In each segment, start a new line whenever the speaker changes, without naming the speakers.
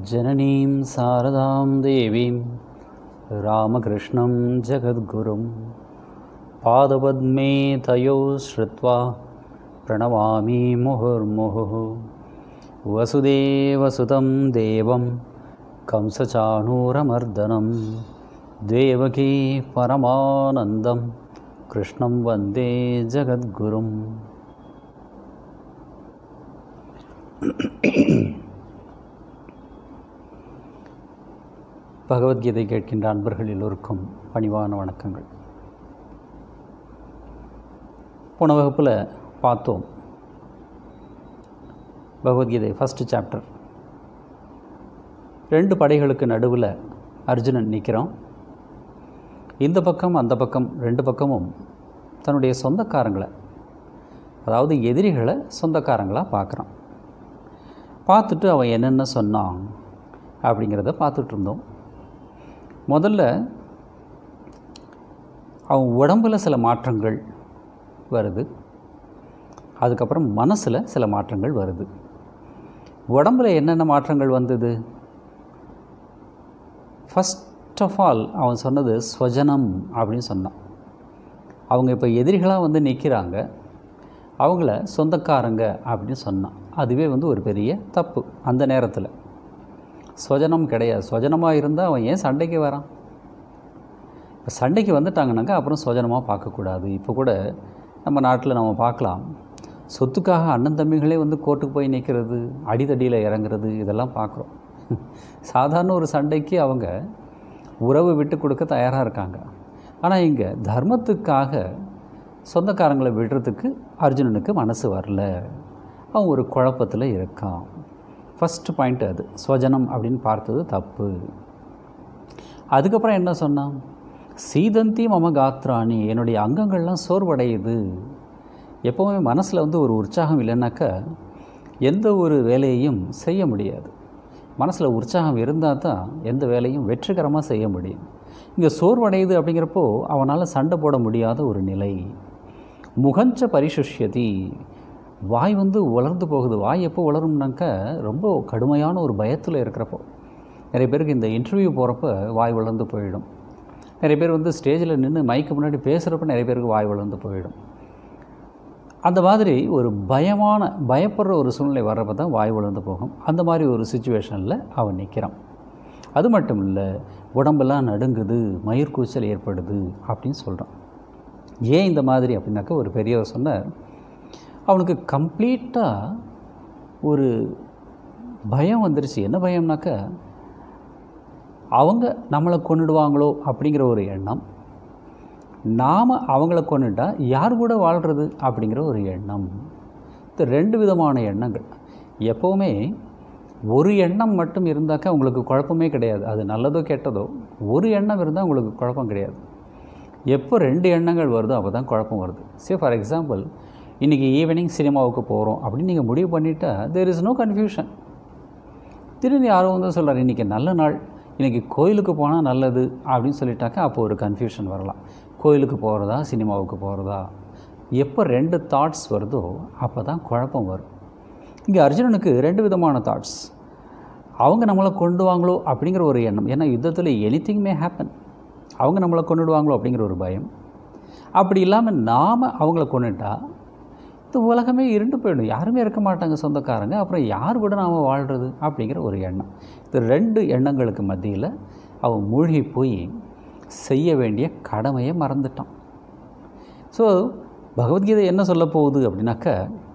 जननीं शारदां देवीं रामकृष्णं जगद्गुरुं पादपद्मे तयो श्रुत्वा प्रणमामि मुहुर्मुहुः वसुदेवसुतं देवं कंसचाणूरमर्दनं देवकी परमानन्दं कृष्णं वन्दे जगद्गुरुम् பகவத்கீதை கேட்கின்ற அன்பர்கள் எல்லோருக்கும் பணிவான வணக்கங்கள் போன வகுப்பில் பார்த்தோம் பகவத்கீதை ஃபஸ்ட்டு சாப்டர் ரெண்டு படைகளுக்கு நடுவில் அர்ஜுனன் நிற்கிறான் இந்த பக்கம் அந்த பக்கம் ரெண்டு பக்கமும் தன்னுடைய சொந்தக்காரங்களை அதாவது எதிரிகளை சொந்தக்காரங்களாக பார்க்குறான் பார்த்துட்டு அவன் என்னென்ன சொன்னான் அப்படிங்கிறத பார்த்துட்டு இருந்தோம் முதல்ல அவன் உடம்பில் சில மாற்றங்கள் வருது அதுக்கப்புறம் மனசில் சில மாற்றங்கள் வருது உடம்பில் என்னென்ன மாற்றங்கள் வந்தது ஃபஸ்ட் ஆஃப் ஆல் அவன் சொன்னது ஸ்வஜனம் அப்படின்னு சொன்னான் அவங்க இப்போ எதிரிகளாக வந்து நிற்கிறாங்க அவங்கள சொந்தக்காரங்க அப்படின்னு சொன்னான் அதுவே வந்து ஒரு பெரிய தப்பு அந்த நேரத்தில் ஸ்வஜனம் கிடையாது ஸ்வஜனமாக இருந்தால் அவன் ஏன் சண்டைக்கு வரான் இப்போ சண்டைக்கு வந்துட்டாங்கனாக்கா அப்புறம் ஸ்வஜனமாக பார்க்கக்கூடாது இப்போ கூட நம்ம நாட்டில் நம்ம பார்க்கலாம் சொத்துக்காக அண்ணன் தம்பிகளே வந்து கோர்ட்டுக்கு போய் நிற்கிறது அடிதடியில் இறங்குறது இதெல்லாம் பார்க்குறோம் சாதாரண ஒரு சண்டைக்கு அவங்க உறவு விட்டு கொடுக்க தயாராக இருக்காங்க ஆனால் இங்கே தர்மத்துக்காக சொந்தக்காரங்களை விடுறதுக்கு அர்ஜுனனுக்கு மனசு வரல அவன் ஒரு குழப்பத்தில் இருக்கான் ஃபஸ்ட்டு பாயிண்ட் அது ஸ்வஜனம் அப்படின்னு பார்த்தது தப்பு அதுக்கப்புறம் என்ன சொன்னான் சீதந்தி மம காத்ராணி என்னுடைய அங்கங்கள்லாம் சோர்வடையுது எப்போவுமே மனசில் வந்து ஒரு உற்சாகம் இல்லைன்னாக்கா எந்த ஒரு வேலையையும் செய்ய முடியாது மனசில் உற்சாகம் இருந்தால் தான் எந்த வேலையும் வெற்றிகரமாக செய்ய முடியும் இங்கே சோர்வடையுது அப்படிங்கிறப்போ அவனால் சண்டை போட முடியாத ஒரு நிலை முகஞ்ச பரிசுஷ்யதி வாய் வந்து வளர்ந்து போகுது வாய் எப்போ வளரும்னாக்கா ரொம்ப கடுமையான ஒரு பயத்தில் இருக்கிறப்போ நிறைய பேருக்கு இந்த இன்டர்வியூ போகிறப்ப வாய் வளர்ந்து போயிடும் நிறைய பேர் வந்து ஸ்டேஜில் நின்று மைக்கு முன்னாடி பேசுகிறப்ப நிறைய பேருக்கு வாய் வளர்ந்து போயிடும் அந்த மாதிரி ஒரு பயமான பயப்படுற ஒரு சூழ்நிலை வர்றப்ப தான் வாய் வளர்ந்து போகும் அந்த மாதிரி ஒரு சுச்சுவேஷனில் அவன் நிற்கிறான் அது மட்டும் இல்லை உடம்பெல்லாம் நடுங்குது மயிர்கூச்சல் ஏற்படுது அப்படின்னு சொல்கிறான் ஏன் இந்த மாதிரி அப்படின்னாக்கா ஒரு பெரியவர் சொன்னார் அவனுக்கு கம்ப்ளீட்டாக ஒரு பயம் வந்துருச்சு என்ன பயம்னாக்கா அவங்க நம்மளை கொண்டுடுவாங்களோ அப்படிங்கிற ஒரு எண்ணம் நாம் அவங்கள கொண்டுட்டா யார் கூட வாழ்கிறது அப்படிங்கிற ஒரு எண்ணம் இது ரெண்டு விதமான எண்ணங்கள் எப்போவுமே ஒரு எண்ணம் மட்டும் இருந்தாக்கா உங்களுக்கு குழப்பமே கிடையாது அது நல்லதோ கெட்டதோ ஒரு எண்ணம் இருந்தால் உங்களுக்கு குழப்பம் கிடையாது எப்போ ரெண்டு எண்ணங்கள் வருதோ அப்போ தான் குழப்பம் வருது சே ஃபார் எக்ஸாம்பிள் இன்றைக்கி ஈவினிங் சினிமாவுக்கு போகிறோம் அப்படின்னு நீங்கள் முடிவு பண்ணிட்டா தேர் இஸ் நோ கன்ஃபியூஷன் திரும்பி யாரும் வந்து சொல்கிறார் இன்றைக்கி நல்ல நாள் இன்றைக்கி கோயிலுக்கு போனால் நல்லது அப்படின்னு சொல்லிட்டாக்கா அப்போ ஒரு கன்ஃபியூஷன் வரலாம் கோயிலுக்கு போகிறதா சினிமாவுக்கு போகிறதா எப்போ ரெண்டு தாட்ஸ் வருதோ அப்போ தான் குழப்பம் வரும் இங்கே அர்ஜுனனுக்கு ரெண்டு விதமான தாட்ஸ் அவங்க நம்மளை கொண்டு வாங்களோ அப்படிங்கிற ஒரு எண்ணம் ஏன்னா யுத்தத்தில் எனி திங் மே ஹேப்பன் அவங்க நம்மளை கொண்டுடுவாங்களோ அப்படிங்கிற ஒரு பயம் அப்படி இல்லாமல் நாம் அவங்கள கொண்டுட்டா இந்த உலகமே இருண்டு போயிடும் யாருமே இருக்க மாட்டாங்க சொந்தக்காரங்க அப்புறம் யார் கூட நாம் வாழ்கிறது அப்படிங்கிற ஒரு எண்ணம் இந்த ரெண்டு எண்ணங்களுக்கு மத்தியில் அவன் மூழ்கி போய் செய்ய வேண்டிய கடமையை மறந்துட்டான் ஸோ பகவத்கீதை என்ன சொல்ல போகுது அப்படின்னாக்க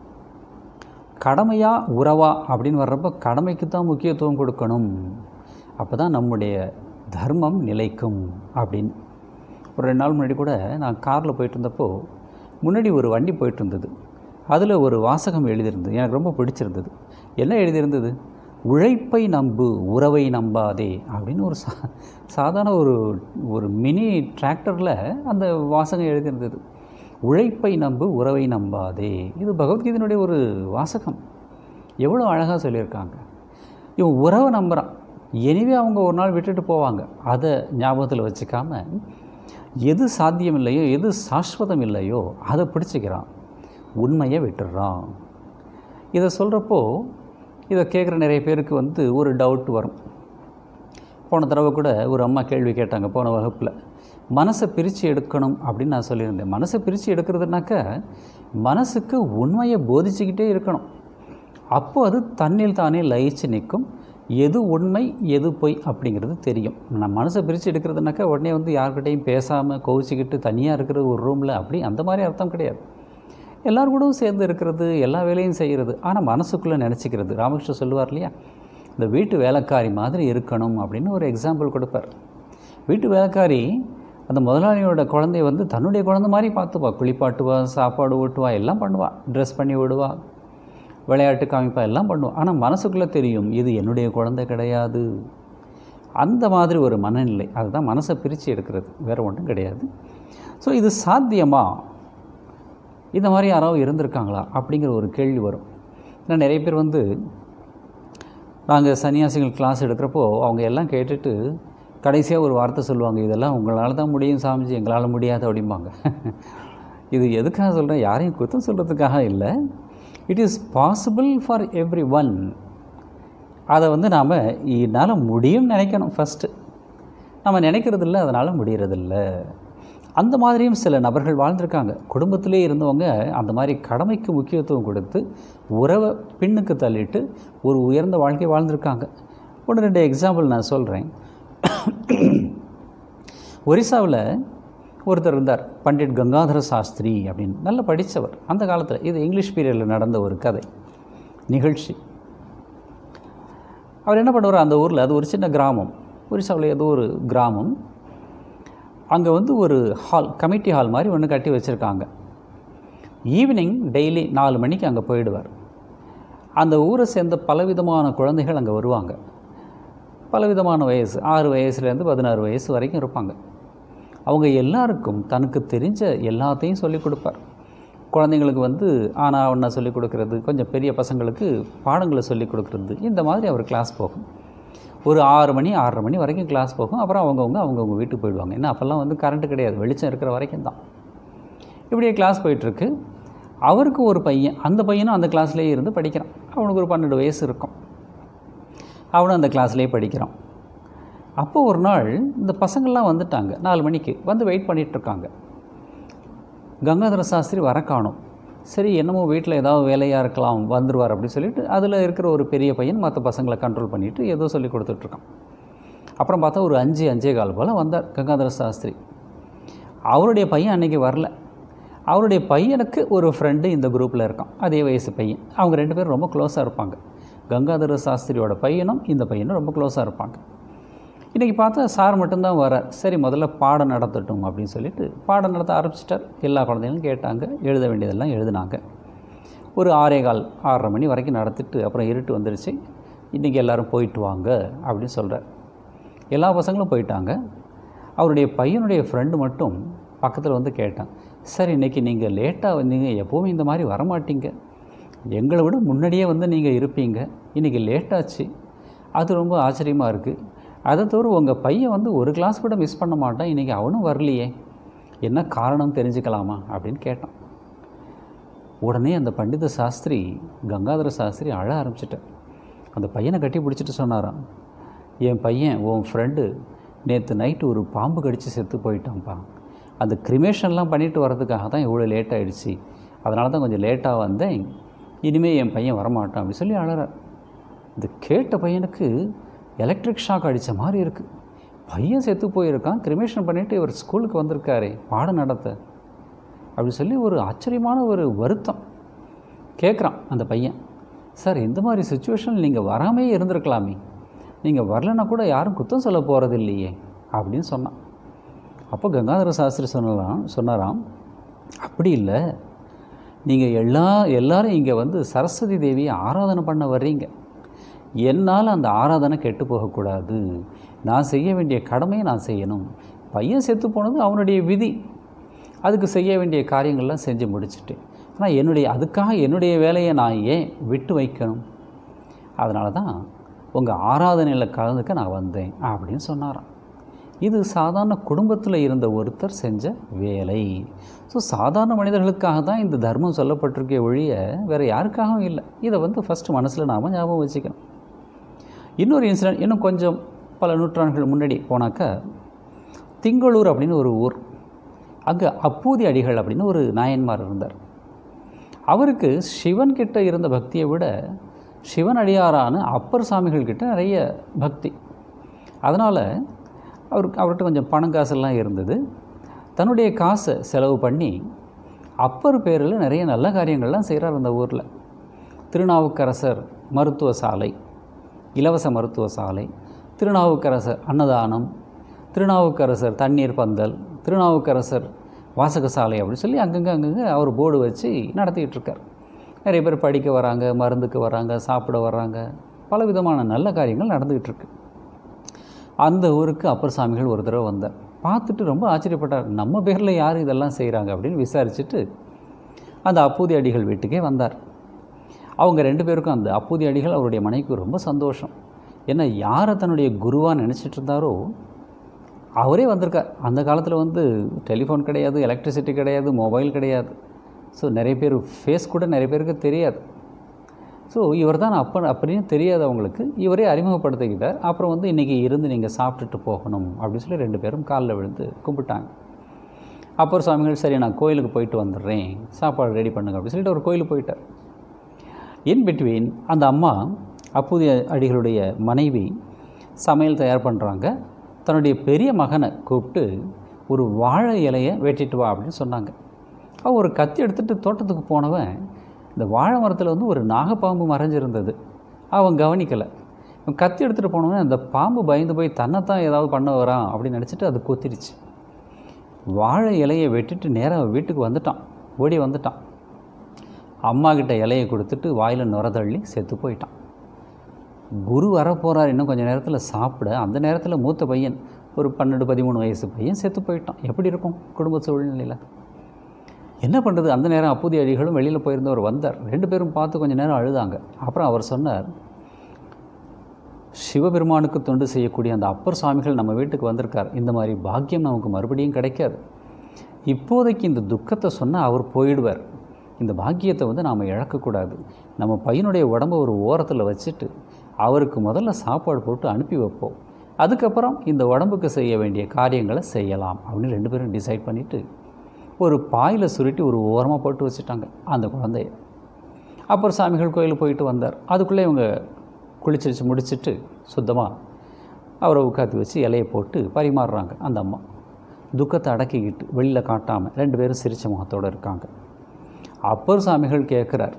கடமையா உறவா அப்படின்னு வர்றப்போ கடமைக்கு தான் முக்கியத்துவம் கொடுக்கணும் அப்போ தான் நம்முடைய தர்மம் நிலைக்கும் அப்படின்னு ஒரு ரெண்டு நாள் முன்னாடி கூட நான் காரில் போயிட்டு இருந்தப்போ முன்னாடி ஒரு வண்டி போயிட்டு இருந்தது அதில் ஒரு வாசகம் எழுதியிருந்தது எனக்கு ரொம்ப பிடிச்சிருந்தது என்ன எழுதியிருந்தது உழைப்பை நம்பு உறவை நம்பாதே அப்படின்னு ஒரு சா சாதாரண ஒரு ஒரு மினி டிராக்டரில் அந்த வாசகம் எழுதியிருந்தது உழைப்பை நம்பு உறவை நம்பாதே இது பகவத்கீதையினுடைய ஒரு வாசகம் எவ்வளோ அழகாக சொல்லியிருக்காங்க இவன் உறவை நம்புகிறான் எனிவே அவங்க ஒரு நாள் விட்டுட்டு போவாங்க அதை ஞாபகத்தில் வச்சுக்காம எது சாத்தியம் இல்லையோ எது சாஸ்வதம் இல்லையோ அதை பிடிச்சிக்கிறான் உண்மையை விட்டுடுறான் இதை சொல்கிறப்போ இதை கேட்குற நிறைய பேருக்கு வந்து ஒரு டவுட் வரும் போன தடவை கூட ஒரு அம்மா கேள்வி கேட்டாங்க போன வகுப்பில் மனசை பிரித்து எடுக்கணும் அப்படின்னு நான் சொல்லியிருந்தேன் மனசை பிரித்து எடுக்கிறதுனாக்க மனசுக்கு உண்மையை போதிச்சுக்கிட்டே இருக்கணும் அப்போ அது தன்னில் தானே லயிச்சு நிற்கும் எது உண்மை எது பொய் அப்படிங்கிறது தெரியும் நான் மனசை பிரித்து எடுக்கிறதுனாக்கா உடனே வந்து யார்கிட்டையும் பேசாமல் கோவிச்சிக்கிட்டு தனியாக இருக்கிறது ஒரு ரூமில் அப்படி அந்த மாதிரி அர்த்தம் கிடையாது எல்லார் கூடவும் சேர்ந்து இருக்கிறது எல்லா வேலையும் செய்கிறது ஆனால் மனசுக்குள்ளே நினச்சிக்கிறது ராமகிருஷ்ணன் சொல்லுவார் இல்லையா இந்த வீட்டு வேலைக்காரி மாதிரி இருக்கணும் அப்படின்னு ஒரு எக்ஸாம்பிள் கொடுப்பார் வீட்டு வேலைக்காரி அந்த முதலாளியோட குழந்தைய வந்து தன்னுடைய குழந்தை மாதிரி பார்த்துப்பா குளிப்பாட்டுவா சாப்பாடு ஊட்டுவா எல்லாம் பண்ணுவா ட்ரெஸ் பண்ணி விடுவா விளையாட்டு காமிப்பா எல்லாம் பண்ணுவா ஆனால் மனசுக்குள்ளே தெரியும் இது என்னுடைய குழந்தை கிடையாது அந்த மாதிரி ஒரு மனநிலை அதுதான் மனசை பிரித்து எடுக்கிறது வேறு ஒன்றும் கிடையாது ஸோ இது சாத்தியமா இந்த மாதிரி யாராவது இருந்திருக்காங்களா அப்படிங்கிற ஒரு கேள்வி வரும் ஏன்னா நிறைய பேர் வந்து நாங்கள் சன்னியாசிகள் கிளாஸ் எடுக்கிறப்போ அவங்க எல்லாம் கேட்டுட்டு கடைசியாக ஒரு வார்த்தை சொல்லுவாங்க இதெல்லாம் உங்களால் தான் முடியும் சாமிஜி எங்களால் முடியாது அப்படிம்பாங்க இது எதுக்காக சொல்கிறேன் யாரையும் குத்தம் சொல்கிறதுக்காக இல்லை it is possible for every one அதை வந்து நாம் என்னால் முடியும்னு நினைக்கணும் ஃபஸ்ட்டு நம்ம நினைக்கிறதில்ல அதனால் முடியறதில்ல அந்த மாதிரியும் சில நபர்கள் வாழ்ந்திருக்காங்க குடும்பத்திலே இருந்தவங்க அந்த மாதிரி கடமைக்கு முக்கியத்துவம் கொடுத்து உறவை பின்னுக்கு தள்ளிட்டு ஒரு உயர்ந்த வாழ்க்கை வாழ்ந்திருக்காங்க ஒன்று ரெண்டு எக்ஸாம்பிள் நான் சொல்கிறேன் ஒரிசாவில் ஒருத்தர் இருந்தார் பண்டிட் கங்காதர சாஸ்திரி அப்படின்னு நல்லா படித்தவர் அந்த காலத்தில் இது இங்கிலீஷ் பீரியடில் நடந்த ஒரு கதை நிகழ்ச்சி அவர் என்ன பண்ணுவார் அந்த ஊரில் அது ஒரு சின்ன கிராமம் ஒரிசாவில் ஏதோ ஒரு கிராமம் அங்கே வந்து ஒரு ஹால் கமிட்டி ஹால் மாதிரி ஒன்று கட்டி வச்சுருக்காங்க ஈவினிங் டெய்லி நாலு மணிக்கு அங்கே போயிடுவார் அந்த ஊரை சேர்ந்த பலவிதமான குழந்தைகள் அங்கே வருவாங்க பலவிதமான வயசு ஆறு வயசுலேருந்து பதினாறு வயசு வரைக்கும் இருப்பாங்க அவங்க எல்லாருக்கும் தனக்கு தெரிஞ்ச எல்லாத்தையும் சொல்லிக் கொடுப்பார் குழந்தைங்களுக்கு வந்து ஆனா ஒன்றா சொல்லிக் கொடுக்கறது கொஞ்சம் பெரிய பசங்களுக்கு பாடங்களை சொல்லிக் கொடுக்கறது இந்த மாதிரி அவர் கிளாஸ் போகும் ஒரு ஆறு மணி ஆறரை மணி வரைக்கும் கிளாஸ் போகும் அப்புறம் அவங்கவுங்க அவங்கவுங்க வீட்டுக்கு போயிடுவாங்க ஏன்னா அப்போல்லாம் வந்து கரண்ட்டு கிடையாது வெளிச்சம் இருக்கிற வரைக்கும் தான் இப்படியே கிளாஸ் போயிட்டுருக்கு அவருக்கு ஒரு பையன் அந்த பையனும் அந்த கிளாஸ்லேயே இருந்து படிக்கிறான் அவனுக்கு ஒரு பன்னெண்டு வயசு இருக்கும் அவனும் அந்த கிளாஸ்லேயே படிக்கிறான் அப்போ ஒரு நாள் இந்த பசங்கள்லாம் வந்துட்டாங்க நாலு மணிக்கு வந்து வெயிட் பண்ணிகிட்ருக்காங்க கங்காதர சாஸ்திரி வர காணும் சரி என்னமோ வீட்டில் ஏதாவது வேலையாக இருக்கலாம் வந்துடுவார் அப்படின்னு சொல்லிட்டு அதில் இருக்கிற ஒரு பெரிய பையன் மற்ற பசங்களை கண்ட்ரோல் பண்ணிவிட்டு ஏதோ சொல்லி கொடுத்துட்ருக்கான் அப்புறம் பார்த்தா ஒரு அஞ்சு அஞ்சே கால் போல் வந்தார் கங்காதர சாஸ்திரி அவருடைய பையன் அன்றைக்கி வரல அவருடைய பையனுக்கு ஒரு ஃப்ரெண்டு இந்த குரூப்பில் இருக்கான் அதே வயசு பையன் அவங்க ரெண்டு பேரும் ரொம்ப க்ளோஸாக இருப்பாங்க கங்காதர சாஸ்திரியோட பையனும் இந்த பையனும் ரொம்ப க்ளோஸாக இருப்பாங்க இன்றைக்கி பார்த்தா சார் மட்டும்தான் வரார் சரி முதல்ல பாடம் நடத்தட்டும் அப்படின்னு சொல்லிட்டு பாடம் நடத்த ஆரம்பிச்சிட்டார் எல்லா குழந்தைகளும் கேட்டாங்க எழுத வேண்டியதெல்லாம் எழுதினாங்க ஒரு ஆறே கால் ஆறரை மணி வரைக்கும் நடத்திட்டு அப்புறம் இருட்டு வந்துருச்சு இன்றைக்கி எல்லோரும் போயிட்டு வாங்க அப்படின்னு சொல்கிறார் எல்லா பசங்களும் போயிட்டாங்க அவருடைய பையனுடைய ஃப்ரெண்டு மட்டும் பக்கத்தில் வந்து கேட்டான் சார் இன்றைக்கி நீங்கள் லேட்டாக வந்தீங்க எப்போவுமே இந்த மாதிரி வரமாட்டீங்க எங்களை விட முன்னாடியே வந்து நீங்கள் இருப்பீங்க இன்றைக்கி லேட்டாச்சு அது ரொம்ப ஆச்சரியமாக இருக்குது அதை தவிர உங்கள் பையன் வந்து ஒரு கிளாஸ் கூட மிஸ் பண்ண மாட்டான் இன்றைக்கி அவனும் வரலையே என்ன காரணம் தெரிஞ்சுக்கலாமா அப்படின்னு கேட்டான் உடனே அந்த பண்டித சாஸ்திரி கங்காதர சாஸ்திரி அழ ஆரம்பிச்சிட்டார் அந்த பையனை கட்டி பிடிச்சிட்டு சொன்னாராம் என் பையன் உன் ஃப்ரெண்டு நேற்று நைட்டு ஒரு பாம்பு கடித்து செத்து போயிட்டான்ப்பா அந்த கிரிமேஷன்லாம் பண்ணிட்டு வர்றதுக்காக தான் இவ்வளோ லேட் ஆகிடுச்சு அதனால தான் கொஞ்சம் லேட்டாக வந்தேன் இனிமேல் என் பையன் வரமாட்டான் அப்படின்னு சொல்லி அழறார் இந்த கேட்ட பையனுக்கு எலக்ட்ரிக் ஷாக் அடித்த மாதிரி இருக்குது பையன் செத்து போயிருக்கான் கிரிமேஷன் பண்ணிவிட்டு இவர் ஸ்கூலுக்கு வந்திருக்காரே பாடம் நடத்த அப்படி சொல்லி ஒரு ஆச்சரியமான ஒரு வருத்தம் கேட்குறான் அந்த பையன் சார் இந்த மாதிரி சுச்சுவேஷனில் நீங்கள் வராமே இருந்திருக்கலாமே நீங்கள் வரலன்னா கூட யாரும் குத்தம் சொல்ல போகிறது இல்லையே அப்படின்னு சொன்னான் அப்போ கங்காதர சாஸ்திரி சொன்னலாம் சொன்னாராம் அப்படி இல்லை நீங்கள் எல்லா எல்லாரும் இங்கே வந்து சரஸ்வதி தேவியை ஆராதனை பண்ண வர்றீங்க என்னால் அந்த ஆராதனை கெட்டு போகக்கூடாது நான் செய்ய வேண்டிய கடமையை நான் செய்யணும் பையன் செத்து போனது அவனுடைய விதி அதுக்கு செய்ய வேண்டிய காரியங்கள்லாம் செஞ்சு முடிச்சுட்டேன் ஆனால் என்னுடைய அதுக்காக என்னுடைய வேலையை நான் ஏன் விட்டு வைக்கணும் அதனால தான் உங்கள் ஆராதனையில் கலந்துக்க நான் வந்தேன் அப்படின்னு சொன்னாராம் இது சாதாரண குடும்பத்தில் இருந்த ஒருத்தர் செஞ்ச வேலை ஸோ சாதாரண மனிதர்களுக்காக தான் இந்த தர்மம் சொல்லப்பட்டிருக்கே ஒழிய வேறு யாருக்காகவும் இல்லை இதை வந்து ஃபஸ்ட்டு மனசில் நாம் ஞாபகம் வச்சுக்கணும் இன்னொரு இன்சிடென்ட் இன்னும் கொஞ்சம் பல நூற்றாண்டுகள் முன்னாடி போனாக்கா திங்களூர் அப்படின்னு ஒரு ஊர் அங்கே அப்பூதி அடிகள் அப்படின்னு ஒரு நாயன்மார் இருந்தார் அவருக்கு சிவன் கிட்ட இருந்த பக்தியை விட சிவன் அடியாரான அப்பர் சாமிகள் கிட்ட நிறைய பக்தி அதனால் அவருக்கு அவர்கிட்ட கொஞ்சம் பணம் காசெல்லாம் இருந்தது தன்னுடைய காசை செலவு பண்ணி அப்பர் பேரில் நிறைய நல்ல காரியங்கள்லாம் செய்கிறார் அந்த ஊரில் திருநாவுக்கரசர் மருத்துவ சாலை இலவச மருத்துவ சாலை திருநாவுக்கரசர் அன்னதானம் திருநாவுக்கரசர் தண்ணீர் பந்தல் திருநாவுக்கரசர் வாசகசாலை அப்படின்னு சொல்லி அங்கங்கே அங்கங்கே அவர் போர்டு வச்சு நடத்திக்கிட்டு இருக்கார் நிறைய பேர் படிக்க வராங்க மருந்துக்கு வராங்க சாப்பிட வர்றாங்க பல விதமான நல்ல காரியங்கள் நடந்துக்கிட்டு இருக்கு அந்த ஊருக்கு அப்பர் சாமிகள் ஒரு தடவை வந்தார் பார்த்துட்டு ரொம்ப ஆச்சரியப்பட்டார் நம்ம பேரில் யார் இதெல்லாம் செய்கிறாங்க அப்படின்னு விசாரிச்சுட்டு அந்த அப்பூதி அடிகள் வீட்டுக்கே வந்தார் அவங்க ரெண்டு பேருக்கும் அந்த அப்பூதி அடிகள் அவருடைய மனைவிக்கு ரொம்ப சந்தோஷம் ஏன்னா யாரை தன்னுடைய குருவாக நினச்சிட்டு இருந்தாரோ அவரே வந்திருக்கார் அந்த காலத்தில் வந்து டெலிஃபோன் கிடையாது எலக்ட்ரிசிட்டி கிடையாது மொபைல் கிடையாது ஸோ நிறைய பேர் ஃபேஸ் கூட நிறைய பேருக்கு தெரியாது ஸோ இவர் தான் அப்பன் அப்படின்னு தெரியாது அவங்களுக்கு இவரே அறிமுகப்படுத்திக்கிட்டார் அப்புறம் வந்து இன்றைக்கி இருந்து நீங்கள் சாப்பிட்டுட்டு போகணும் அப்படின்னு சொல்லி ரெண்டு பேரும் காலில் விழுந்து கும்பிட்டாங்க அப்பர் சுவாமிகள் சரி நான் கோயிலுக்கு போயிட்டு வந்துடுறேன் சாப்பாடு ரெடி பண்ணுங்க அப்படின்னு சொல்லிட்டு ஒரு கோயிலுக்கு போயிட்டார் இன் பிட்வீன் அந்த அம்மா அப்போதைய அடிகளுடைய மனைவி சமையல் தயார் பண்ணுறாங்க தன்னுடைய பெரிய மகனை கூப்பிட்டு ஒரு வாழை இலையை வெட்டிட்டு வா அப்படின்னு சொன்னாங்க அவன் ஒரு கத்தி எடுத்துகிட்டு தோட்டத்துக்கு போனவன் இந்த வாழை மரத்தில் வந்து ஒரு நாகப்பாம்பு மறைஞ்சிருந்தது அவன் கவனிக்கலை இவன் கத்தி எடுத்துகிட்டு போனவன் அந்த பாம்பு பயந்து போய் தன்னைத்தான் ஏதாவது பண்ண வரான் அப்படின்னு நினச்சிட்டு அது கொத்திருச்சு வாழை இலையை வெட்டிட்டு நேராக வீட்டுக்கு வந்துட்டான் ஓடி வந்துட்டான் அம்மா கிட்ட இலையை கொடுத்துட்டு வாயில் நுர தள்ளி செத்து போயிட்டான் குரு வரப்போகிறார் இன்னும் கொஞ்சம் நேரத்தில் சாப்பிட அந்த நேரத்தில் மூத்த பையன் ஒரு பன்னெண்டு பதிமூணு வயசு பையன் செத்து போயிட்டான் எப்படி இருக்கும் குடும்ப சூழ்நிலையில் என்ன பண்ணுறது அந்த நேரம் அப்போதைய அடிகளும் வெளியில் போயிருந்தவர் வந்தார் ரெண்டு பேரும் பார்த்து கொஞ்சம் நேரம் அழுதாங்க அப்புறம் அவர் சொன்னார் சிவபெருமானுக்கு தொண்டு செய்யக்கூடிய அந்த அப்பர் சுவாமிகள் நம்ம வீட்டுக்கு வந்திருக்கார் இந்த மாதிரி பாக்கியம் நமக்கு மறுபடியும் கிடைக்காது இப்போதைக்கு இந்த துக்கத்தை சொன்னால் அவர் போயிடுவார் இந்த பாக்கியத்தை வந்து நாம் இழக்கக்கூடாது நம்ம பையனுடைய உடம்பை ஒரு ஓரத்தில் வச்சுட்டு அவருக்கு முதல்ல சாப்பாடு போட்டு அனுப்பி வைப்போம் அதுக்கப்புறம் இந்த உடம்புக்கு செய்ய வேண்டிய காரியங்களை செய்யலாம் அப்படின்னு ரெண்டு பேரும் டிசைட் பண்ணிவிட்டு ஒரு பாயில் சுருட்டி ஒரு ஓரமாக போட்டு வச்சுட்டாங்க அந்த குழந்தைய அப்புறம் சாமிகள் கோயிலுக்கு போயிட்டு வந்தார் அதுக்குள்ளே இவங்க குளிச்சிருச்சு முடிச்சுட்டு சுத்தமாக அவரை உட்காந்து வச்சு இலையை போட்டு பரிமாறுறாங்க அந்த அம்மா துக்கத்தை அடக்கிக்கிட்டு வெளியில் காட்டாமல் ரெண்டு பேரும் சிரிச்ச முகத்தோடு இருக்காங்க அப்பர் சாமிகள் கேட்குறார்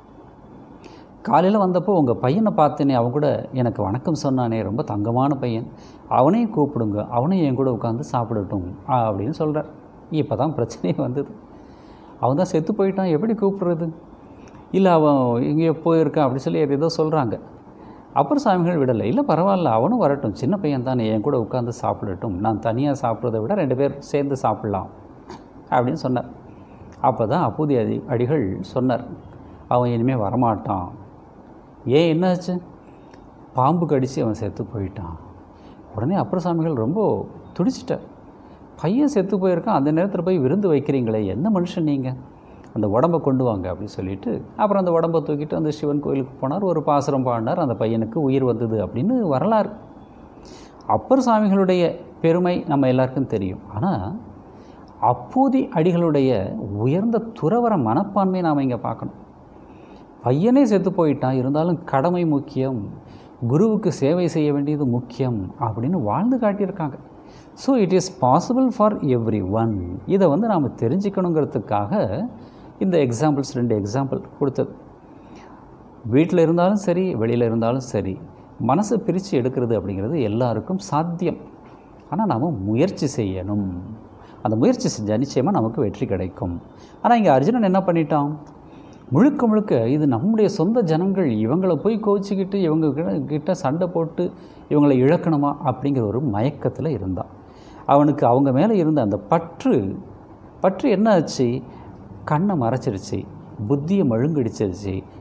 காலையில் வந்தப்போ உங்கள் பையனை பார்த்தேனே அவன் கூட எனக்கு வணக்கம் சொன்னானே ரொம்ப தங்கமான பையன் அவனையும் கூப்பிடுங்க அவனையும் என் கூட உட்காந்து சாப்பிடட்டும் அப்படின்னு சொல்கிறார் இப்போ தான் பிரச்சனையே வந்தது அவன் தான் செத்து போயிட்டான் எப்படி கூப்பிடுறது இல்லை அவன் எங்கேயோ போயிருக்கான் அப்படி சொல்லி ஏதோ சொல்கிறாங்க அப்புறம் சாமிகள் விடலை இல்லை பரவாயில்ல அவனும் வரட்டும் சின்ன பையன் தானே என் கூட உட்காந்து சாப்பிடட்டும் நான் தனியாக சாப்பிட்றத விட ரெண்டு பேர் சேர்ந்து சாப்பிட்லாம் அப்படின்னு சொன்னார் அப்போ தான் அப்பூதி அடி அடிகள் சொன்னார் அவன் இனிமேல் வரமாட்டான் ஏன் என்னாச்சு பாம்பு கடித்து அவன் செத்து போயிட்டான் உடனே அப்புற சாமிகள் ரொம்ப துடிச்சிட்டார் பையன் செத்து போயிருக்கான் அந்த நேரத்தில் போய் விருந்து வைக்கிறீங்களே என்ன மனுஷன் நீங்கள் அந்த உடம்பை கொண்டு வாங்க அப்படின்னு சொல்லிட்டு அப்புறம் அந்த உடம்பை தூக்கிட்டு அந்த சிவன் கோயிலுக்கு போனார் ஒரு பாசுரம் பாடினார் அந்த பையனுக்கு உயிர் வந்தது அப்படின்னு வரலாறு அப்பர் சாமிகளுடைய பெருமை நம்ம எல்லாருக்கும் தெரியும் ஆனால் அப்போதி அடிகளுடைய உயர்ந்த துறவர மனப்பான்மையை நாம் இங்கே பார்க்கணும் பையனே செத்து போயிட்டான் இருந்தாலும் கடமை முக்கியம் குருவுக்கு சேவை செய்ய வேண்டியது முக்கியம் அப்படின்னு வாழ்ந்து காட்டியிருக்காங்க so it is possible for every one இதை வந்து நாம் தெரிஞ்சுக்கணுங்கிறதுக்காக இந்த எக்ஸாம்பிள்ஸ் ரெண்டு எக்ஸாம்பிள் கொடுத்தது வீட்டில் இருந்தாலும் சரி வெளியில் இருந்தாலும் சரி மனசை பிரித்து எடுக்கிறது அப்படிங்கிறது எல்லாருக்கும் சாத்தியம் ஆனால் நாம் முயற்சி செய்யணும் அந்த முயற்சி செஞ்சால் நிச்சயமாக நமக்கு வெற்றி கிடைக்கும் ஆனால் இங்கே அர்ஜுனன் என்ன பண்ணிட்டான் முழுக்க முழுக்க இது நம்முடைய சொந்த ஜனங்கள் இவங்களை போய் கோச்சிக்கிட்டு இவங்க கிட்ட- கிட்ட சண்டை போட்டு இவங்களை இழக்கணுமா அப்படிங்கிற ஒரு மயக்கத்தில் இருந்தான் அவனுக்கு அவங்க மேலே இருந்த அந்த பற்று பற்று என்ன ஆச்சு கண்ணை மறைச்சிருச்சு புத்தியை மழுங்கடிச்சிருச்சு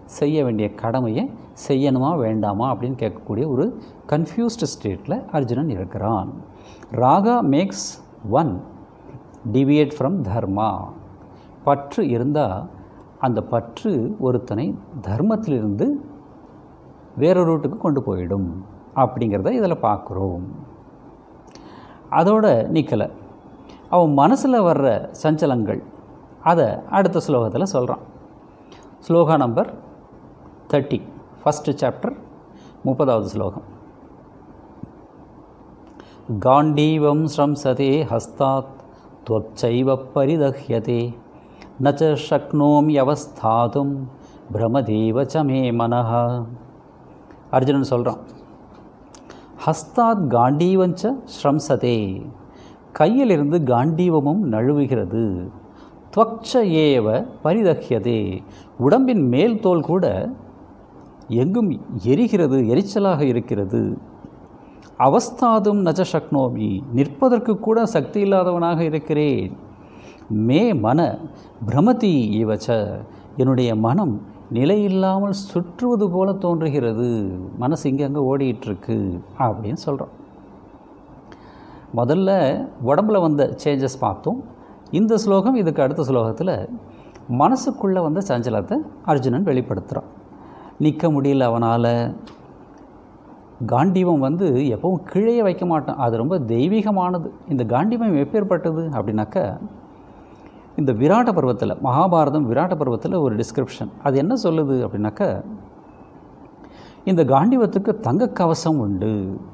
செய்ய வேண்டிய கடமையை செய்யணுமா வேண்டாமா அப்படின்னு கேட்கக்கூடிய ஒரு கன்ஃபியூஸ்டு ஸ்டேட்டில் அர்ஜுனன் இருக்கிறான் raga makes one deviate from dharma பற்று இருந்தால் அந்த பற்று ஒருத்தனை தர்மத்திலிருந்து வேறொரு ரூட்டுக்கு கொண்டு போயிடும் அப்படிங்கிறத இதில் பார்க்குறோம் அதோட நிற்கலை அவன் மனசில் வர்ற சஞ்சலங்கள் அதை அடுத்த ஸ்லோகத்தில் சொல்கிறான் sloka number thirty first chapter முப்பதாவது ஸ்லோகம் காண்டீவம் ஸ்ரம்சதே ஹஸ்தாத் त्वच्चैव परिदह्यते न च शक्नोम्यवस्थातुं பிரமதேவ ச மே மனஹ அர்ஜுனன் சொல்கிறான் ஹஸ்தாத் காண்டீவஞ்ச ஸ்ரம்சதே கையிலிருந்து காண்டீவமும் நழுவுகிறது துவக்ஷ ஏவ பரிதஹ்யதே உடம்பின் மேல் தோல் கூட எங்கும் எரிகிறது எரிச்சலாக இருக்கிறது அவஸ்தாதும் நஜ சக்னோமி நிற்பதற்கு கூட சக்தி இல்லாதவனாக இருக்கிறேன் மே மன பிரமதி இவச்ச என்னுடைய மனம் நிலையில்லாமல் சுற்றுவது போல தோன்றுகிறது மனசு இங்கே அங்கே ஓடிட்டுருக்கு அப்படின்னு சொல்கிறோம் முதல்ல உடம்புல வந்த சேஞ்சஸ் பார்த்தோம் இந்த ஸ்லோகம் இதுக்கு அடுத்த ஸ்லோகத்தில் மனசுக்குள்ளே வந்த சஞ்சலத்தை அர்ஜுனன் வெளிப்படுத்துகிறான் நிற்க முடியல அவனால் காண்டீவம் வந்து எப்பவும் கீழே வைக்க மாட்டான் அது ரொம்ப தெய்வீகமானது இந்த காண்டீவம் எப்பேற்பட்டது அப்படின்னாக்கா இந்த விராட்ட பருவத்தில் மகாபாரதம் விராட்ட பருவத்தில் ஒரு டிஸ்கிரிப்ஷன் அது என்ன சொல்லுது அப்படின்னாக்கா இந்த காண்டீவத்துக்கு தங்க கவசம் உண்டு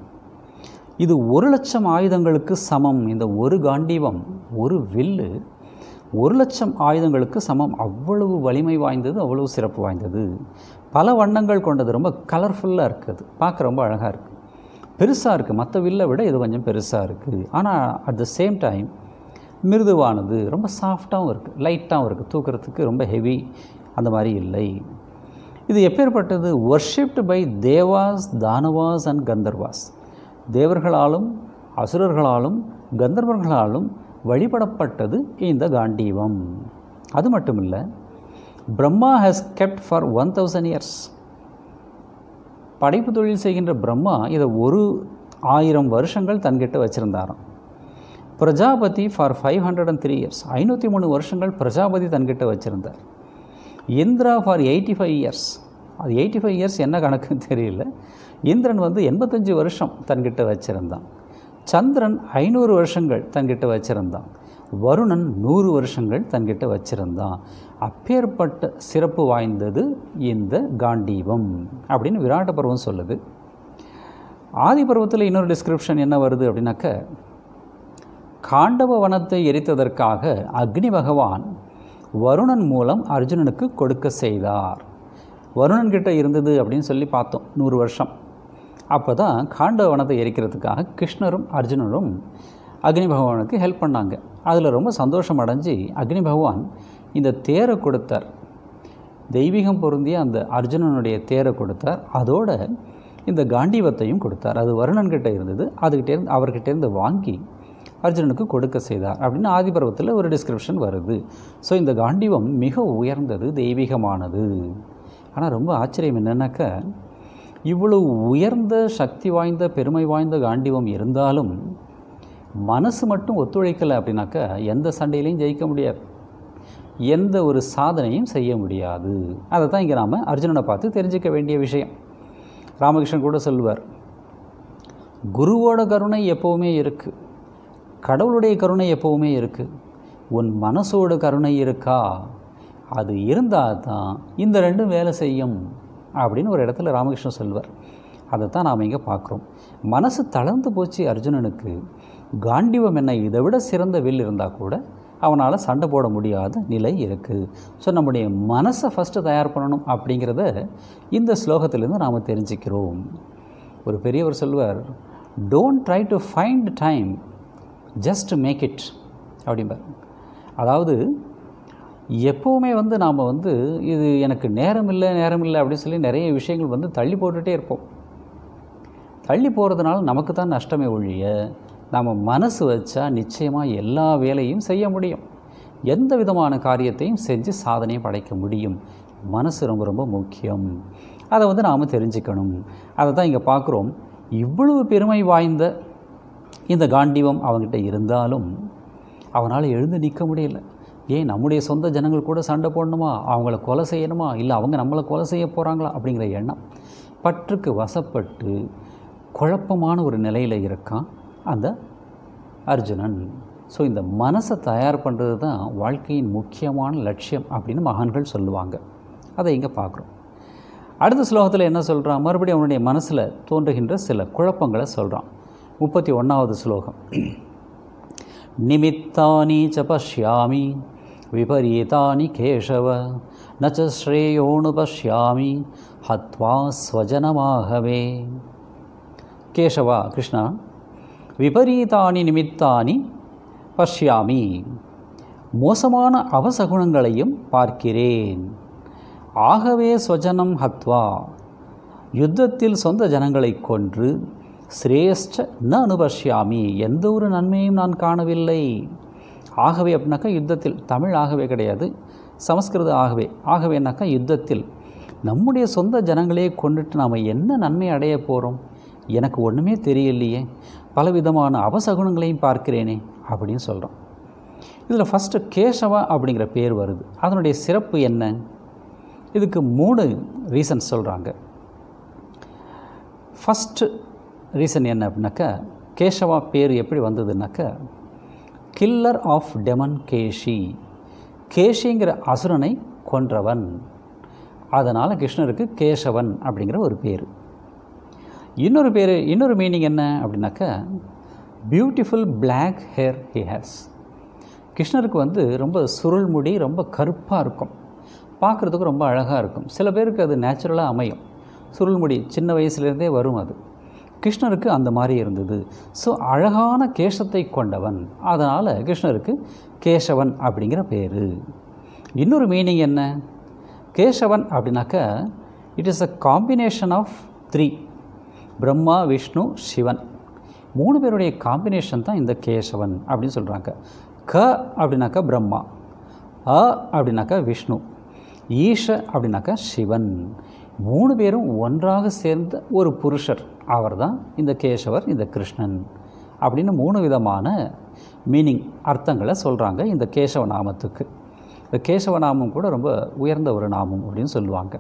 இது ஒரு லட்சம் ஆயுதங்களுக்கு சமம் இந்த ஒரு காண்டீவம் ஒரு வில்லு ஒரு லட்சம் ஆயுதங்களுக்கு சமம் அவ்வளவு வலிமை வாய்ந்தது அவ்வளவு சிறப்பு வாய்ந்தது பல வண்ணங்கள் கொண்டது ரொம்ப கலர்ஃபுல்லாக இருக்குது பார்க்க ரொம்ப அழகாக இருக்குது பெருசாக இருக்குது மற்ற வில்லை விட இது கொஞ்சம் பெருசாக இருக்குது ஆனால் அட் த சேம் டைம் மிருதுவானது ரொம்ப சாஃப்டாகவும் இருக்குது லைட்டாகவும் இருக்குது தூக்கிறதுக்கு ரொம்ப ஹெவி அந்த மாதிரி இல்லை இது எப்பேற்பட்டது worshipped by devas danavas and gandharvas தேவர்களாலும் அசுரர்களாலும் கந்தர்வர்களாலும் வழிபடப்பட்டது இந்த காண்டீவம் அது மட்டும் இல்லை Brahma has kept for one thousand years படைப்பு தொழில் செய்கின்ற பிரம்மா இதை ஒரு ஆயிரம் வருஷங்கள் தன்கிட்ட வச்சுருந்தாராம் Prajapati for five hundred and three years ஐநூற்றி மூணு வருஷங்கள் பிரஜாபதி தன்கிட்ட வச்சுருந்தார் Indra for eighty five years அது எயிட்டி ஃபைவ் இயர்ஸ் என்ன கணக்குன்னு தெரியல இந்திரன் வந்து எண்பத்தஞ்சு வருஷம் தன்கிட்ட வச்சுருந்தான் சந்திரன் ஐநூறு வருஷங்கள் தன்கிட்ட வச்சுருந்தான் வருணன் நூறு வருஷங்கள் தன்கிட்ட வச்சுருந்தான் அப்பேற்பட்ட சிறப்பு வாய்ந்தது இந்த காண்டீவம் அப்படின்னு விராட்ட பருவம் சொல்லுது ஆதி பருவத்தில் இன்னொரு டிஸ்கிரிப்ஷன் என்ன வருது அப்படின்னாக்க காண்டவ வனத்தை எரித்ததற்காக அக்னி பகவான் வருணன் மூலம் அர்ஜுனனுக்கு கொடுக்க செய்தார் வருணன் கிட்ட இருந்தது அப்படின்னு சொல்லி பார்த்தோம் நூறு வருஷம் அப்போ தான் காண்டவ வனத்தை எரிக்கிறதுக்காக கிருஷ்ணரும் அர்ஜுனரும் அக்னி பகவானுக்கு ஹெல்ப் பண்ணாங்க அதில் ரொம்ப சந்தோஷம் அடைஞ்சு அக்னி பகவான் இந்த தேரை கொடுத்தார் தெய்வீகம் பொருந்திய அந்த அர்ஜுனனுடைய தேரை கொடுத்தார் அதோட இந்த காண்டீவத்தையும் கொடுத்தார் அது வருணன்கிட்ட இருந்தது அதுகிட்டேருந்து அவர்கிட்டேருந்து வாங்கி அர்ஜுனனுக்கு கொடுக்க செய்தார் அப்படின்னு ஆதிபர்வத்தில் ஒரு டிஸ்கிரிப்ஷன் வருது ஸோ இந்த காண்டீவம் மிக உயர்ந்தது தெய்வீகமானது ஆனால் ரொம்ப ஆச்சரியம் என்னென்னாக்கா இவ்வளவு உயர்ந்த சக்தி வாய்ந்த பெருமை வாய்ந்த காண்டீவம் இருந்தாலும் மனசு மட்டும் ஒத்துழைக்கலை அப்படின்னாக்கா எந்த சண்டையிலையும் ஜெயிக்க முடியாது எந்த ஒரு சாதனையும் செய்ய முடியாது அதை தான் இங்கே நாம் அர்ஜுனனை பார்த்து தெரிஞ்சிக்க வேண்டிய விஷயம் ராமகிருஷ்ணன் கூட சொல்லுவார் குருவோட கருணை எப்போவுமே இருக்குது கடவுளுடைய கருணை எப்போவுமே இருக்குது உன் மனசோட கருணை இருக்கா அது இருந்தால் தான் இந்த ரெண்டும் வேலை செய்யும் அப்படின்னு ஒரு இடத்துல ராமகிருஷ்ணன் சொல்வார் அதை தான் நாம் இங்கே பார்க்குறோம் மனசு தளர்ந்து போச்சு அர்ஜுனனுக்கு காண்டிவம் என்ன இதை விட சிறந்த வில் இருந்தால் கூட அவனால் சண்டை போட முடியாத நிலை இருக்குது ஸோ நம்முடைய மனசை ஃபஸ்ட்டு தயார் பண்ணணும் அப்படிங்கிறத இந்த ஸ்லோகத்திலேருந்து நாம் தெரிஞ்சுக்கிறோம் ஒரு பெரியவர் சொல்வார் don't try to find time just make it அப்படிம்பார் அதாவது எப்போவுமே வந்து நாம் வந்து இது எனக்கு நேரம் இல்லை நேரம் இல்லை அப்படின்னு சொல்லி நிறைய விஷயங்கள் வந்து தள்ளி போட்டுகிட்டே இருப்போம் தள்ளி போகிறதுனால நமக்கு தான் நஷ்டமே ஒழிய நம்ம மனசு வச்சா நிச்சயமாக எல்லா வேலையும் செய்ய முடியும் எந்த விதமான காரியத்தையும் செஞ்சு சாதனையை படைக்க முடியும் மனசு ரொம்ப ரொம்ப முக்கியம் அதை வந்து நாம் தெரிஞ்சுக்கணும் அதை தான் இங்கே பார்க்குறோம் இவ்வளவு பெருமை வாய்ந்த இந்த காண்டீவம் அவங்ககிட்ட இருந்தாலும் அவனால் எழுந்து நிற்க முடியல ஏன் நம்முடைய சொந்த ஜனங்கள் கூட சண்டை போடணுமா அவங்கள கொலை செய்யணுமா இல்லை அவங்க நம்மளை கொலை செய்ய போகிறாங்களா அப்படிங்கிற எண்ணம் பற்றுக்கு வசப்பட்டு குழப்பமான ஒரு நிலையில் இருக்கான் அந்த அர்ஜுனன் ஸோ இந்த மனசை தயார் பண்ணுறது தான் வாழ்க்கையின் முக்கியமான லட்சியம் அப்படின்னு மகான்கள் சொல்லுவாங்க அதை இங்கே பார்க்குறோம் அடுத்த ஸ்லோகத்தில் என்ன சொல்கிறான் மறுபடியும் அவனுடைய மனசில் தோன்றுகின்ற சில குழப்பங்களை சொல்கிறான் முப்பத்தி ஒன்றாவது ஸ்லோகம் நிமித்தானி ச பஷ்யாமி விபரீதானி கேசவ ந ச ஸ்ரேயோனு பஷ்யாமி ஹத்வா ஸ்வஜனமாகவே கேசவா கிருஷ்ணா விபரீதானி நிமித்தானி பஷ்யாமி மோசமான அவசகுணங்களையும் பார்க்கிறேன் ஆகவே ஸ்வஜனம் ஹத்வா யுத்தத்தில் சொந்த ஜனங்களை கொன்று சிரேஷ்ட ந அனுபஷ்யாமி எந்த ஒரு நன்மையும் நான் காணவில்லை ஆகவே அப்படின்னாக்கா யுத்தத்தில் தமிழ் ஆகவே கிடையாது சமஸ்கிருத ஆகவே ஆகவேனாக்கா யுத்தத்தில் நம்முடைய சொந்த ஜனங்களே கொண்டுட்டு நாம் என்ன நன்மை அடைய போகிறோம் எனக்கு ஒன்றுமே தெரியலையே பலவிதமான அவசகுணங்களையும் பார்க்கிறேனே அப்படின்னு சொல்கிறோம் இதில் ஃபஸ்ட்டு கேசவா அப்படிங்கிற பேர் வருது அதனுடைய சிறப்பு என்ன இதுக்கு மூணு ரீசன்ஸ் சொல்கிறாங்க ஃபஸ்ட்டு ரீசன் என்ன அப்படின்னாக்கா கேசவா பேர் எப்படி வந்ததுன்னாக்கா கில்லர் ஆஃப் டெமன் கேஷி கேஷிங்கிற அசுரனை கொன்றவன் அதனால் கிருஷ்ணருக்கு கேசவன் அப்படிங்கிற ஒரு பேர் இன்னொரு பேர் இன்னொரு மீனிங் என்ன அப்படின்னாக்கா beautiful black hair he has கிருஷ்ணருக்கு வந்து ரொம்ப சுருள் முடி ரொம்ப கருப்பாக இருக்கும் பார்க்குறதுக்கு ரொம்ப அழகாக இருக்கும் சில பேருக்கு அது நேச்சுரலாக அமையும் சுருள் முடி சின்ன வயசுலேருந்தே வரும் அது கிருஷ்ணருக்கு அந்த மாதிரி இருந்தது ஸோ அழகான கேசத்தை கொண்டவன் அதனால் கிருஷ்ணருக்கு கேசவன் அப்படிங்கிற பேர் இன்னொரு மீனிங் என்ன கேசவன் அப்படின்னாக்கா it is a combination of three Brahma Vishnu Sivan மூணு பேருடைய காம்பினேஷன் தான் இந்த கேசவன் அப்படின்னு சொல்கிறாங்க க அப்படின்னாக்கா பிரம்மா அ அப்படின்னாக்கா விஷ்ணு ஈஷ அப்படின்னாக்கா சிவன் மூணு பேரும் ஒன்றாக சேர்ந்த ஒரு புருஷர் அவர் தான் இந்த கேசவர் இந்த கிருஷ்ணன் அப்படின்னு மூணு விதமான மீனிங் அர்த்தங்களை சொல்கிறாங்க இந்த கேசவ நாமத்துக்கு இந்த கேசவ நாமம் கூட ரொம்ப உயர்ந்த ஒரு நாமம் அப்படின்னு சொல்லுவாங்க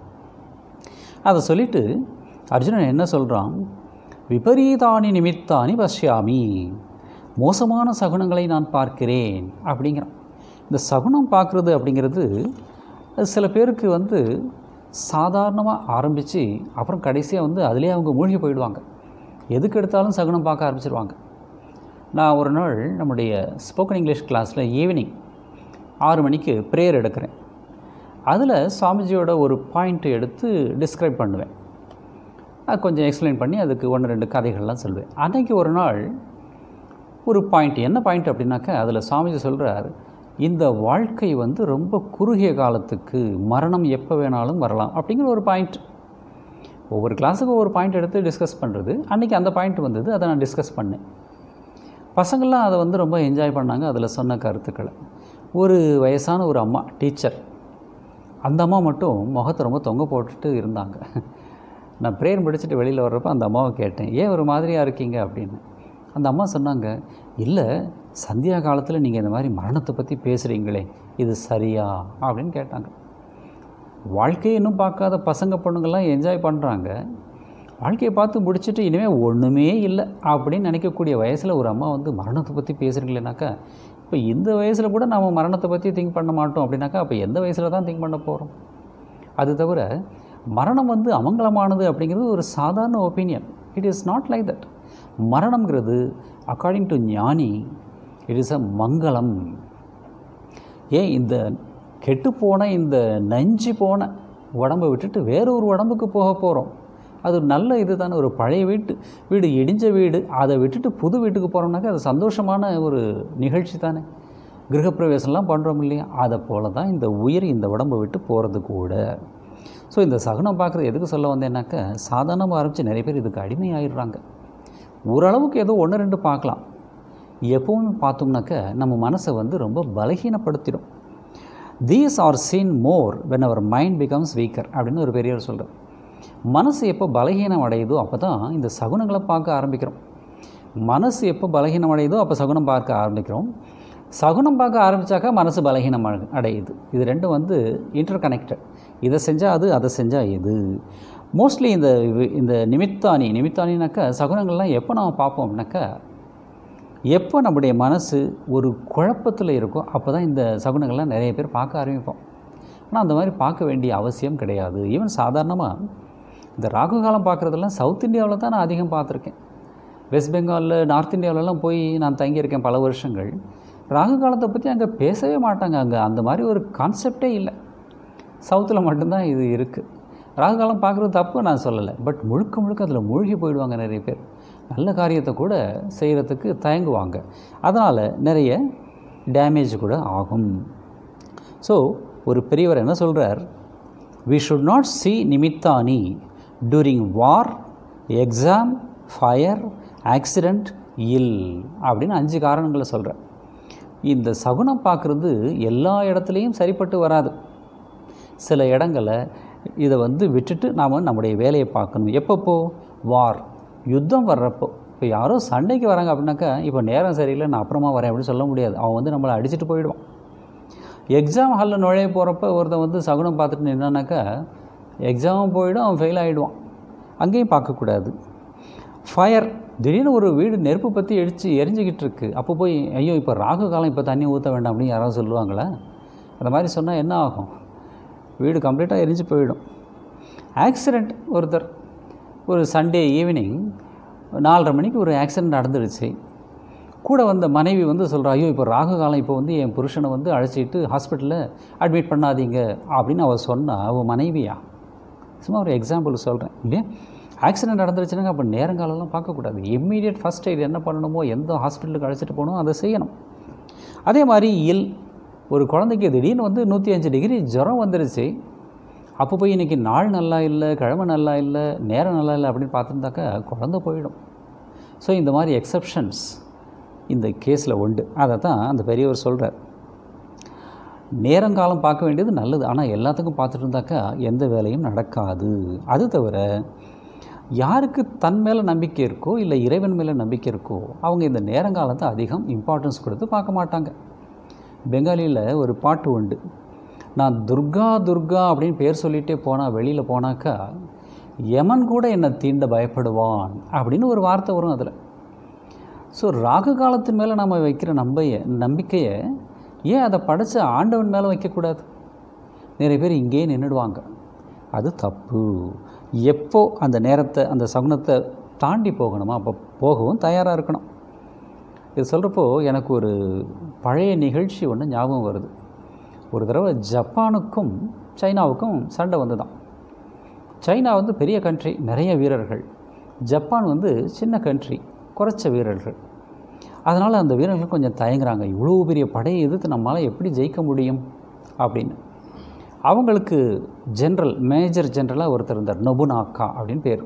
அதை சொல்லிட்டு அர்ஜுனன் என்ன சொல்கிறான் விபரீதானி நிமித்தானி பஷ்யாமி மோசமான சகுனங்களை நான் பார்க்கிறேன் அப்படிங்கிறான் இந்த சகுனம் பார்க்குறது அப்படிங்கிறது அது சில பேருக்கு வந்து சாதாரணமாக ஆரம்பித்து அப்புறம் கடைசியாக வந்து அதிலே அவங்க மூழ்கி போயிடுவாங்க எதுக்கு எடுத்தாலும் சகுனம் பார்க்க ஆரம்பிச்சிருவாங்க நான் ஒரு நாள் நம்முடைய ஸ்போக்கன் இங்கிலீஷ் கிளாஸில் ஈவினிங் ஆறு மணிக்கு ப்ரேயர் எடுக்கிறேன் அதில் சுவாமிஜியோட ஒரு பாயிண்ட் எடுத்து டிஸ்கிரைப் பண்ணுவேன் அது கொஞ்சம் எக்ஸ்பிளைன் பண்ணி அதுக்கு ஒன்று ரெண்டு கதைகள்லாம் சொல்வேன் அன்றைக்கி ஒரு நாள் ஒரு பாயிண்ட் என்ன பாயிண்ட் அப்படின்னாக்கா அதில் சுவாமிஜி சொல்கிறார் இந்த வாழ்க்கை வந்து ரொம்ப குறுகிய காலத்துக்கு மரணம் எப்போ வேணாலும் வரலாம் அப்படிங்கிற ஒரு பாயிண்ட் ஒவ்வொரு கிளாஸுக்கும் ஒவ்வொரு பாயிண்ட் எடுத்து டிஸ்கஸ் பண்ணுறது அன்றைக்கி அந்த பாயிண்ட் வந்தது அதை நான் டிஸ்கஸ் பண்ணேன் பசங்கள்லாம் அதை வந்து ரொம்ப என்ஜாய் பண்ணாங்க அதில் சொன்ன கருத்துக்களை ஒரு வயசான ஒரு அம்மா டீச்சர் அந்த அம்மா மட்டும் முகத்தை ரொம்ப தொங்க போட்டுட்டு இருந்தாங்க நான் ப்ரேயர் முடிச்சுட்டு வெளியில் வர்றப்ப அந்த அம்மாவை கேட்டேன் ஏன் ஒரு மாதிரியாக இருக்கீங்க அப்படின்னு அந்த அம்மா சொன்னாங்க இல்லை சந்தியா காலத்தில் நீங்கள் இந்த மாதிரி மரணத்தை பற்றி பேசுகிறீங்களே இது சரியா அப்படின்னு கேட்டாங்க வாழ்க்கையை இன்னும் பார்க்காத பசங்க பொண்ணுங்கள்லாம் என்ஜாய் பண்ணுறாங்க வாழ்க்கையை பார்த்து முடிச்சுட்டு இனிமேல் ஒன்றுமே இல்லை அப்படின்னு நினைக்கக்கூடிய வயசில் ஒரு அம்மா வந்து மரணத்தை பற்றி பேசுகிறீங்களேனாக்கா இப்போ இந்த வயசில் கூட நம்ம மரணத்தை பற்றி திங்க் பண்ண மாட்டோம் அப்படின்னாக்கா அப்போ எந்த வயசில் தான் திங்க் பண்ண போகிறோம் அது தவிர மரணம் வந்து அமங்கலமானது அப்படிங்கிறது ஒரு சாதாரண opinion it is not like that மரணம்ங்கிறது according to gnani it is a mangalam ஏன் இந்த கெட்டுப்போன இந்த நஞ்சு போன உடம்பை விட்டுட்டு வேற ஒரு உடம்புக்கு போக போகிறோம் அது ஒரு நல்ல இது தானே ஒரு பழைய வீட்டு வீடு இடிஞ்ச வீடு அதை விட்டுட்டு புது வீட்டுக்கு போகிறோம்னாக்கா அது சந்தோஷமான ஒரு நிகழ்ச்சி தானே கிரகப்பிரவேசம்லாம் பண்ணுறோம் இல்லையா அதை போல தான் இந்த உயிர் இந்த உடம்பை விட்டு போகிறது கூட ஸோ இந்த சகுனம் பார்க்குறது எதுக்கு சொல்ல வந்தேன்னாக்கா சாதாரணமாக ஆரம்பித்து நிறைய பேர் இதுக்கு அடிமை ஆயிடுறாங்க ஓரளவுக்கு ஏதோ ஒன்று ரெண்டு பார்க்கலாம் எப்போவுமே பார்த்தோம்னாக்க நம்ம மனசை வந்து ரொம்ப பலகீனப்படுத்திடும் these are seen more when our mind becomes weaker அப்படின்னு ஒரு பெரியவர் சொல்கிறார் மனசு எப்போ பலகீனம் அடையுதோ அப்போ தான் இந்த சகுனங்களை பார்க்க ஆரம்பிக்கிறோம் மனசு எப்போ பலகீனம் அடையுதோ அப்போ சகுனம் பார்க்க ஆரம்பிக்கிறோம் சகுனம் பார்க்க ஆரம்பித்தாக்கா மனசு பலகீனம் அடை- அடையுது இது ரெண்டும் வந்து இன்டர் கனெக்டட் இதை செஞ்சால் அது அதை செஞ்சால் இது மோஸ்ட்லி இந்த வி- இந்த நிமித்தானி நிமித்தானினாக்கா சகுனங்கள்லாம் எப்போ நாம் பார்ப்போம் அப்படின்னாக்கா எப்போ நம்முடைய மனசு ஒரு குழப்பத்தில் இருக்கோ அப்போ தான் இந்த சகுனங்கள்லாம் நிறைய பேர் பார்க்க ஆரம்பிப்போம் ஆனால் அந்த மாதிரி பார்க்க வேண்டிய அவசியம் கிடையாது ஈவன் சாதாரணமாக இந்த ராகு காலம் பார்க்குறதெல்லாம் சவுத் இந்தியாவில் தான் நான் அதிகம் பார்த்துருக்கேன் வெஸ்ட் பெங்காலில் நார்த் இந்தியாவிலலாம் போய் நான் தங்கியிருக்கேன் பல வருஷங்கள் ராகு காலத்தை பற்றி அங்கே பேசவே மாட்டாங்க அங்கே அந்த மாதிரி ஒரு கான்செப்டே இல்லை சவுத்தில் மட்டும்தான் இது இருக்குது ராகு காலம் பார்க்குறது தப்பு நான் சொல்லலை பட் முழுக்க முழுக்க அதில் மூழ்கி போயிடுவாங்க நிறைய பேர் நல்ல காரியத்தை கூட செய்கிறதுக்கு தயங்குவாங்க அதனால் நிறைய டேமேஜ் கூட ஆகும் ஸோ ஒரு பெரியவர் என்ன சொல்கிறார் we should not see nimittani during war exam fire accident இல் அப்படின்னு அஞ்சு காரணங்களை சொல்கிறார் இந்த சகுனம் பார்க்குறது எல்லா இடத்துலையும் சரிப்பட்டு வராது சில இடங்களை இதை வந்து விட்டுட்டு நாம் நம்முடைய வேலையை பார்க்கணும் எப்பப்போ வார் யுத்தம் வர்றப்போ இப்போ யாரோ சண்டைக்கு வராங்க அப்படின்னாக்கா இப்போ நேரம் சரியில்லை நான் அப்புறமா வரேன் அப்படின்னு சொல்ல முடியாது அவன் வந்து நம்மளை அடிச்சுட்டு போயிடுவான் எக்ஸாம் ஹாலில் நுழைய போகிறப்ப ஒருத்தன் வந்து சகுனம் பார்த்துட்டு நின்னானாக்கா எக்ஸாமும் போயிடும் அவன் ஃபெயில் ஆகிடுவான் அங்கேயும் பார்க்கக்கூடாது ஃபயர் திடீர்னு ஒரு வீடு நெருப்பு பற்றி எரிச்சு எரிஞ்சுக்கிட்டு இருக்கு அப்போ போய் ஐயோ இப்போ ராகு காலம் இப்போ தண்ணி ஊற்ற வேண்டாம் அப்படின்னு யாராவது சொல்லுவாங்களா அந்த மாதிரி சொன்னால் என்ன ஆகும் வீடு கம்ப்ளீட்டாக எரிஞ்சு போயிடும் ஆக்சிடெண்ட் ஒருத்தர் ஒரு சண்டே ஈவினிங் நாலரை மணிக்கு ஒரு ஆக்சிடெண்ட் நடந்துடுச்சு கூட வந்த மனைவி வந்து சொல்கிறா ஐயோ இப்போ ராகு காலம் இப்போ வந்து என் புருஷனை வந்து அழைச்சிட்டு ஹாஸ்பிட்டலில் அட்மிட் பண்ணாதீங்க அப்படின்னு அவள் சொன்னா அவள் மனைவியா சும்மா ஒரு எக்ஸாம்பிள் சொல்கிறேன் இல்லையா ஆக்சிடென்ட் நடந்துருச்சுனாங்க அப்போ நேரங்காலம்லாம் பார்க்கக்கூடாது இம்மீடியட் ஃபஸ்ட் எய்ட் என்ன பண்ணணுமோ எந்த ஹாஸ்பிட்டலுக்கு அழைச்சிட்டு போகணும் அதை செய்யணும் அதே மாதிரி இல் ஒரு குழந்தைக்கு திடீர்னு வந்து நூற்றி அஞ்சு டிகிரி ஜுரம் வந்துருச்சு அப்போ போய் இன்றைக்கி நாள் நல்லா இல்லை கிழமை நல்லா இல்லை நேரம் நல்லா இல்லை அப்படின்னு பார்த்துருந்தாக்கா குழந்தை போயிடும் ஸோ இந்த மாதிரி எக்ஸப்ஷன்ஸ் இந்த கேஸில் உண்டு அதை தான் அந்த பெரியவர் சொல்கிறார் நேரங்காலம் பார்க்க வேண்டியது நல்லது ஆனால் எல்லாத்துக்கும் பார்த்துட்டு இருந்தாக்கா எந்த வேலையும் நடக்காது அது தவிர யாருக்கு தன் மேலே நம்பிக்கை இருக்கோ இல்லை இறைவன் மேலே நம்பிக்கை இருக்கோ அவங்க இந்த நேரங்காலத்தை அதிகம் இம்பார்ட்டன்ஸ் கொடுத்து பார்க்க மாட்டாங்க பெங்காலியில் ஒரு பாட்டு உண்டு நான் துர்கா துர்கா அப்படின்னு பேர் சொல்லிகிட்டே போனால் வெளியில் போனாக்கா யமன் கூட என்னை தீண்ட பயப்படுவான் அப்படின்னு ஒரு வார்த்தை வரும் அதில் ஸோ ராகு காலத்தின் மேலே நம்ம வைக்கிற நம்பைய நம்பிக்கையை ஏன் அதை படைச்ச ஆண்டவன் மேலே வைக்கக்கூடாது நிறைய பேர் இங்கேயே நின்றுடுவாங்க அது தப்பு எப்போ அந்த நேரத்தை அந்த சகுனத்தை தாண்டி போகணுமோ அப்போ போகவும் தயாராக இருக்கணும் இது சொல்கிறப்போ எனக்கு ஒரு பழைய நிகழ்ச்சி ஒன்று ஞாபகம் வருது ஒரு தடவை ஜப்பானுக்கும் சைனாவுக்கும் சண்டை வந்துதான் சைனா வந்து பெரிய கண்ட்ரி நிறைய வீரர்கள் ஜப்பான் வந்து சின்ன கண்ட்ரி குறைச்ச வீரர்கள் அதனால் அந்த வீரர்கள் கொஞ்சம் தயங்குறாங்க இவ்வளோ பெரிய படையை எதிர்த்து நம்மளால் எப்படி ஜெயிக்க முடியும் அப்படின்னு அவங்களுக்கு ஜென்ரல் மேஜர் ஜென்ரலாக ஒருத்தர் இருந்தார் நொபுனாக்கா அப்படின்னு பேர்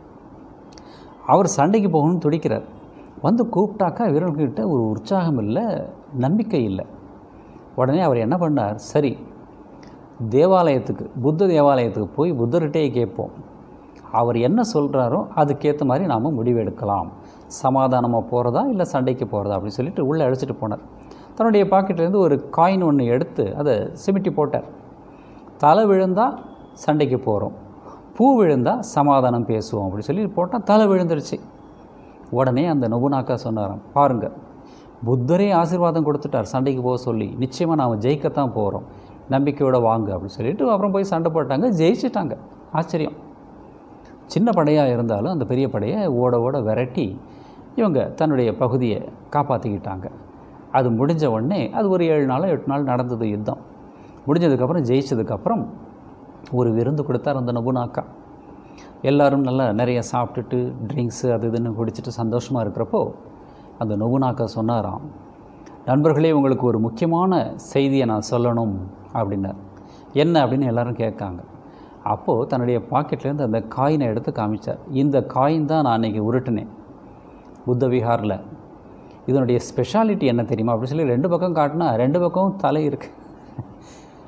அவர் சண்டைக்கு போகணும்னு துடிக்கிறார் வந்து கூப்பிட்டாக்கா வீரர்கள்கிட்ட ஒரு உற்சாகம் இல்லை நம்பிக்கை இல்லை உடனே அவர் என்ன பண்ணார் சரி தேவாலயத்துக்கு புத்த தேவாலயத்துக்கு போய் புத்தர்கிட்டே கேட்போம் அவர் என்ன சொல்கிறாரோ அதுக்கேற்ற மாதிரி நாம் முடிவெடுக்கலாம் சமாதானமாக போகிறதா இல்லை சண்டைக்கு போகிறதா அப்படின்னு சொல்லிட்டு உள்ளே அழைச்சிட்டு போனார் தன்னுடைய பாக்கெட்லேருந்து ஒரு காயின் ஒன்று எடுத்து அதை சிமிட்டி போட்டார் தலை விழுந்தால் சண்டைக்கு போகிறோம் பூ விழுந்தால் சமாதானம் பேசுவோம் அப்படின்னு சொல்லி போட்டால் தலை விழுந்துருச்சு உடனே அந்த நொபுனாக்கா சொன்னாராம் பாருங்கள் புத்தரே ஆசீர்வாதம் கொடுத்துட்டார் சண்டைக்கு போக சொல்லி நிச்சயமாக நாம் ஜெயிக்கத்தான் போகிறோம் நம்பிக்கையோடு வாங்க அப்படின்னு சொல்லிட்டு அப்புறம் போய் சண்டை போட்டாங்க ஜெயிச்சிட்டாங்க ஆச்சரியம் சின்ன படையாக இருந்தாலும் அந்த பெரிய படையை ஓட ஓட விரட்டி இவங்க தன்னுடைய பகுதியை காப்பாற்றிக்கிட்டாங்க அது முடிஞ்ச உடனே அது ஒரு ஏழு நாள் எட்டு நாள் நடந்தது யுத்தம் முடிஞ்சதுக்கப்புறம் ஜெயிச்சதுக்கப்புறம் ஒரு விருந்து கொடுத்தார் அந்த நபுனாக்கா எல்லாரும் நல்லா நிறைய சாப்பிட்டுட்டு ட்ரிங்க்ஸு அது இதுன்னு குடிச்சிட்டு சந்தோஷமாக இருக்கிறப்போ அந்த நொபுனாக்கா சொன்னாராம் நண்பர்களே உங்களுக்கு ஒரு முக்கியமான செய்தியை நான் சொல்லணும் அப்படின்னார் என்ன அப்படின்னு எல்லாரும் கேட்காங்க அப்போது தன்னுடைய பாக்கெட்லேருந்து அந்த காயினை எடுத்து காமிச்சார் இந்த காயின் தான் நான் அன்றைக்கி உருட்டினேன் புத்த விஹாரில் இதனுடைய ஸ்பெஷாலிட்டி என்ன தெரியுமா அப்படின்னு சொல்லி ரெண்டு பக்கம் காட்டினா ரெண்டு பக்கமும் தலை இருக்குது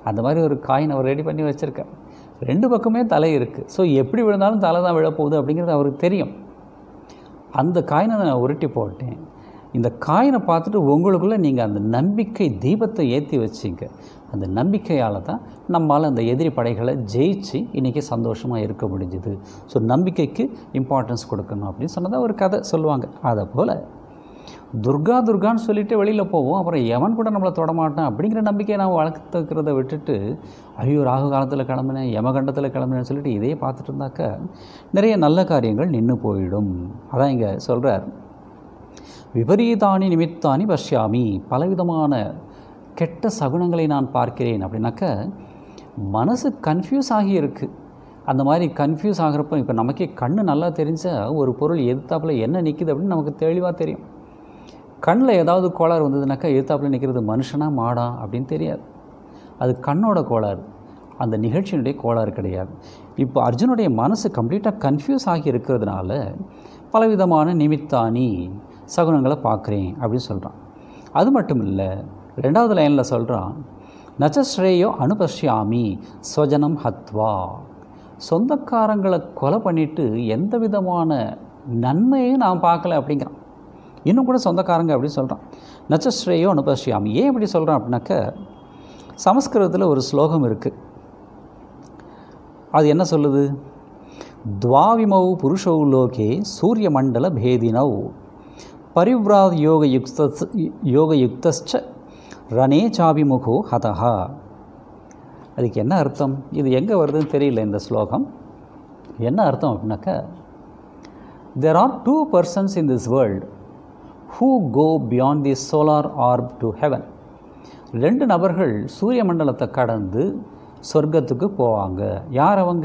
அந்த மாதிரி ஒரு காயின் அவர் ரெடி பண்ணி வச்சுருக்கார் ரெண்டு பக்கமே தலை இருக்குது ஸோ எப்படி விழுந்தாலும் தலை தான் விழப்போகுது அப்படிங்கிறது அவருக்கு தெரியும் அந்த காயினை நான் உருட்டி போட்டேன் இந்த காயினை பார்த்துட்டு உங்களுக்குள்ளே நீங்கள் அந்த நம்பிக்கை தீபத்தை ஏற்றி வச்சிங்க அந்த நம்பிக்கையால் தான் நம்மால் அந்த எதிரி படைகளை ஜெயிச்சு இன்றைக்கி சந்தோஷமாக இருக்க முடிஞ்சுது ஸோ நம்பிக்கைக்கு இம்பார்ட்டன்ஸ் கொடுக்கணும் அப்படின்னு சொன்னதாக ஒரு கதை சொல்லுவாங்க அதை போல் துர்கா துர்கான்னு சொல்லிட்டு வெளியில் போவோம் அப்புறம் எவன் கூட நம்மளை தொடமாட்டான் அப்படிங்கிற நம்பிக்கையை நான் வளர்த்துக்கிறத விட்டுட்டு ஐயோ ராகு காலத்தில் கிளம்புனேன் யமகண்டத்தில் கிளம்புனேன்னு சொல்லிட்டு இதையே பார்த்துட்டு இருந்தாக்க நிறைய நல்ல காரியங்கள் நின்று போயிடும் அதான் இங்கே சொல்கிறார் விபரீதானி நிமித்தானி பஷ்யாமி பலவிதமான கெட்ட சகுனங்களை நான் பார்க்கிறேன் அப்படின்னாக்க மனசு கன்ஃபியூஸ் ஆகி இருக்கு அந்த மாதிரி கன்ஃபியூஸ் ஆகிறப்போ இப்போ நமக்கே கண்ணு நல்லா தெரிஞ்சால் ஒரு பொருள் எதிர்த்தாப்புல என்ன நிற்கிது அப்படின்னு நமக்கு தெளிவாக தெரியும் கண்ணில் ஏதாவது கோளாறு வந்ததுனாக்கா எதிர்த்தாப்புல நிற்கிறது மனுஷனா மாடா அப்படின்னு தெரியாது அது கண்ணோட கோளாறு அந்த நிகழ்ச்சியினுடைய கோளாறு கிடையாது இப்போ அர்ஜுனுடைய மனசு கம்ப்ளீட்டாக கன்ஃபியூஸ் ஆகி இருக்கிறதுனால பலவிதமான நிமித்தானி சகுனங்களை பார்க்குறேன் அப்படின்னு சொல்கிறான் அது மட்டும் இல்லை ரெண்டாவது லைனில் சொல்கிறான் நச்சஸ்ரேயோ அனுபஷ்யாமி ஸ்வஜனம் ஹத்வா சொந்தக்காரங்களை கொலை பண்ணிட்டு எந்த விதமான நன்மையும் நான் பார்க்கல அப்படிங்கிறான் இன்னும் கூட சொந்தக்காரங்க அப்படின்னு சொல்கிறான் நச்சஸ்ரேயோ அனுபஷ்யாமி ஏன் இப்படி சொல்கிறான் அப்படின்னாக்க சமஸ்கிருதத்தில் ஒரு ஸ்லோகம் இருக்குது அது என்ன சொல்லுது துவாவிமௌ புருஷௌ லோகே சூரிய மண்டல பேதினௌ பரிவ்ராத் யோக யுக்த யோக யுக்தச்ச ரணே சாபிமுகோ ஹதஹா அதுக்கு என்ன அர்த்தம் இது எங்கே வருதுன்னு தெரியல இந்த ஸ்லோகம் என்ன அர்த்தம் அப்படின்னாக்கா there are two persons in this world who go beyond the solar orb to heaven ரெண்டு நபர்கள் சூரிய மண்டலத்தை கடந்து சொர்க்கத்துக்கு போவாங்க யார் அவங்க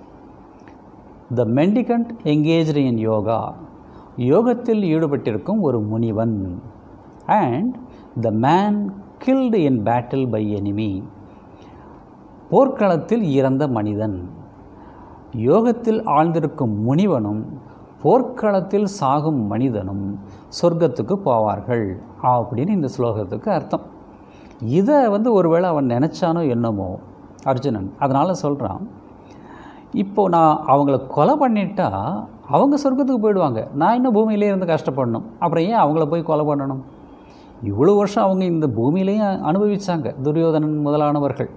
த மெண்டிகண்ட் எங்கேஜ்டு இன் யோகா யோகத்தில் ஈடுபட்டிருக்கும் ஒரு முனிவன் and the man killed in battle by enemy போர்க்களத்தில் இறந்த மனிதன் யோகத்தில் ஆழ்ந்திருக்கும் முனிவனும் போர்க்களத்தில் சாகும் மனிதனும் சொர்க்கத்துக்கு போவார்கள் அப்படின்னு இந்த ஸ்லோகத்துக்கு அர்த்தம் இதை வந்து ஒருவேளை அவன் நினச்சானோ என்னமோ அர்ஜுனன் அதனால் சொல்கிறான் இப்போது நான் அவங்கள கொலை பண்ணிட்டா அவங்க சொர்க்கத்துக்கு போயிடுவாங்க நான் இன்னும் பூமியிலே இருந்து கஷ்டப்படணும் அப்புறம் ஏன் அவங்கள போய் கொலை பண்ணணும் இவ்வளோ வருஷம் அவங்க இந்த பூமியிலையும் அனுபவித்தாங்க துரியோதனன் முதலானவர்கள்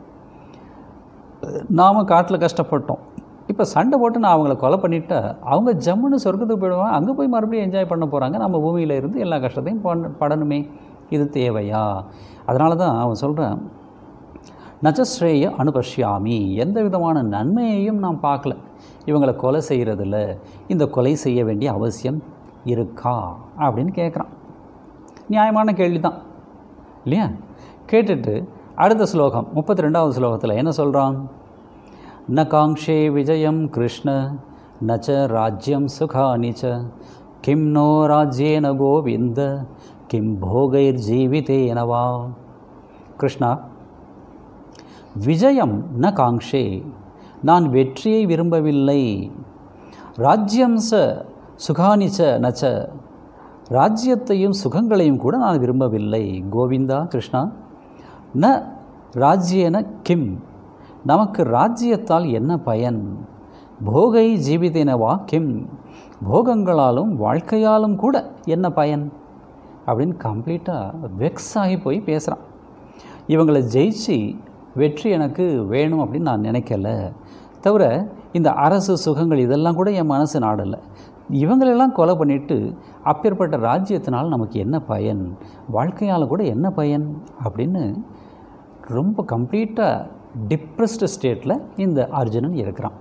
நாம் காட்டில் கஷ்டப்பட்டோம் இப்போ சண்டை போட்டு நான் அவங்கள கொலை பண்ணிட்டா அவங்க ஜம்முன்னு சொர்க்கத்துக்கு போயிடுவாங்க அங்கே போய் மறுபடியும் என்ஜாய் பண்ண போகிறாங்க நம்ம பூமியில் இருந்து எல்லா கஷ்டத்தையும் பண்ண படணுமே இது தேவையா அதனால தான் அவன் சொல்கிறான் நச்சஸ்ரேய அனுபஷ்யாமி எந்த விதமான நன்மையையும் நான் பார்க்கல இவங்களை கொலை செய்கிறதில்ல இந்த கொலை செய்ய வேண்டிய அவசியம் இருக்கா அப்படின்னு கேட்குறான் நியாயமான கேள்வி தான் இல்லையா கேட்டுட்டு அடுத்த ஸ்லோகம் முப்பத்தி ரெண்டாவது ஸ்லோகத்தில் என்ன சொல்கிறான் ந காங்ஷே விஜயம் கிருஷ்ண நச்ச ராஜ்யம் சுகானி ச கிம் நோ ராஜ்யேன கோவிந்த கிம் போகைர் ஜீவிதேனவா கிருஷ்ணா விஜயம் ந காங்ஷே நான் வெற்றியை விரும்பவில்லை ராஜ்யம் ச சுகானி ச நச்ச ராஜ்யத்தையும் சுகங்களையும் கூட நான் விரும்பவில்லை கோவிந்தா கிருஷ்ணா ந ராஜ்யேன கிம் நமக்கு ராஜ்யத்தால் என்ன பயன் போகை ஜீவிதேனவா கிம் போகங்களாலும் வாழ்க்கையாலும் கூட என்ன பயன் அப்படின்னு கம்ப்ளீட்டாக வெக்ஸ் ஆகி போய் பேசுகிறான் இவங்களை ஜெயிச்சு வெற்றி எனக்கு வேணும் அப்படின்னு நான் நினைக்கல தவிர இந்த அரசு சுகங்கள் இதெல்லாம் கூட என் மனசு நாடலை இவங்களெல்லாம் கொலை பண்ணிட்டு அப்பேற்பட்ட ராஜ்யத்தினால் நமக்கு என்ன பயன் வாழ்க்கையால் கூட என்ன பயன் அப்படின்னு ரொம்ப கம்ப்ளீட்டாக டிப்ரெஸ்டு ஸ்டேட்டில் இந்த அர்ஜுனன் இருக்கிறான்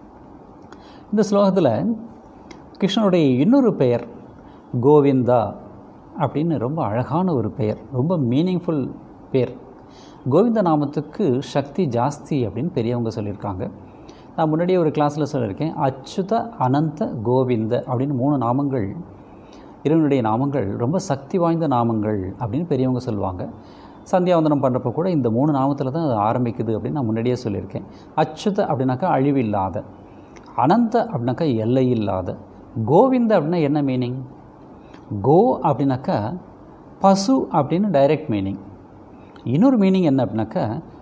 இந்த ஸ்லோகத்தில் கிருஷ்ணனுடைய இன்னொரு பெயர் கோவிந்தா அப்படின்னு ரொம்ப அழகான ஒரு பெயர் ரொம்ப மீனிங்ஃபுல் பேர் கோவிந்த நாமத்துக்கு சக்தி ஜாஸ்தி அப்படின்னு பெரியவங்க சொல்லியிருக்காங்க நான் முன்னாடியே ஒரு கிளாஸில் சொல்லியிருக்கேன் அச்சுத அனந்த கோவிந்த அப்படின்னு மூணு நாமங்கள் இறைவனுடைய நாமங்கள் ரொம்ப சக்தி வாய்ந்த நாமங்கள் அப்படின்னு பெரியவங்க சொல்லுவாங்க சந்தியாவந்தனம் பண்ணுறப்ப கூட இந்த மூணு நாமத்தில் தான் அது ஆரம்பிக்குது அப்படின்னு நான் முன்னாடியே சொல்லியிருக்கேன் அச்சுத அப்படின்னாக்கா அழிவில்லாத அனந்த அப்படின்னாக்கா எல்லை இல்லாத கோவிந்த அப்படின்னா என்ன மீனிங் கோ அப்படின்னாக்கா பசு அப்படின்னு டைரக்ட் மீனிங் இன்னொரு மீனிங் என்ன அப்படின்னாக்கா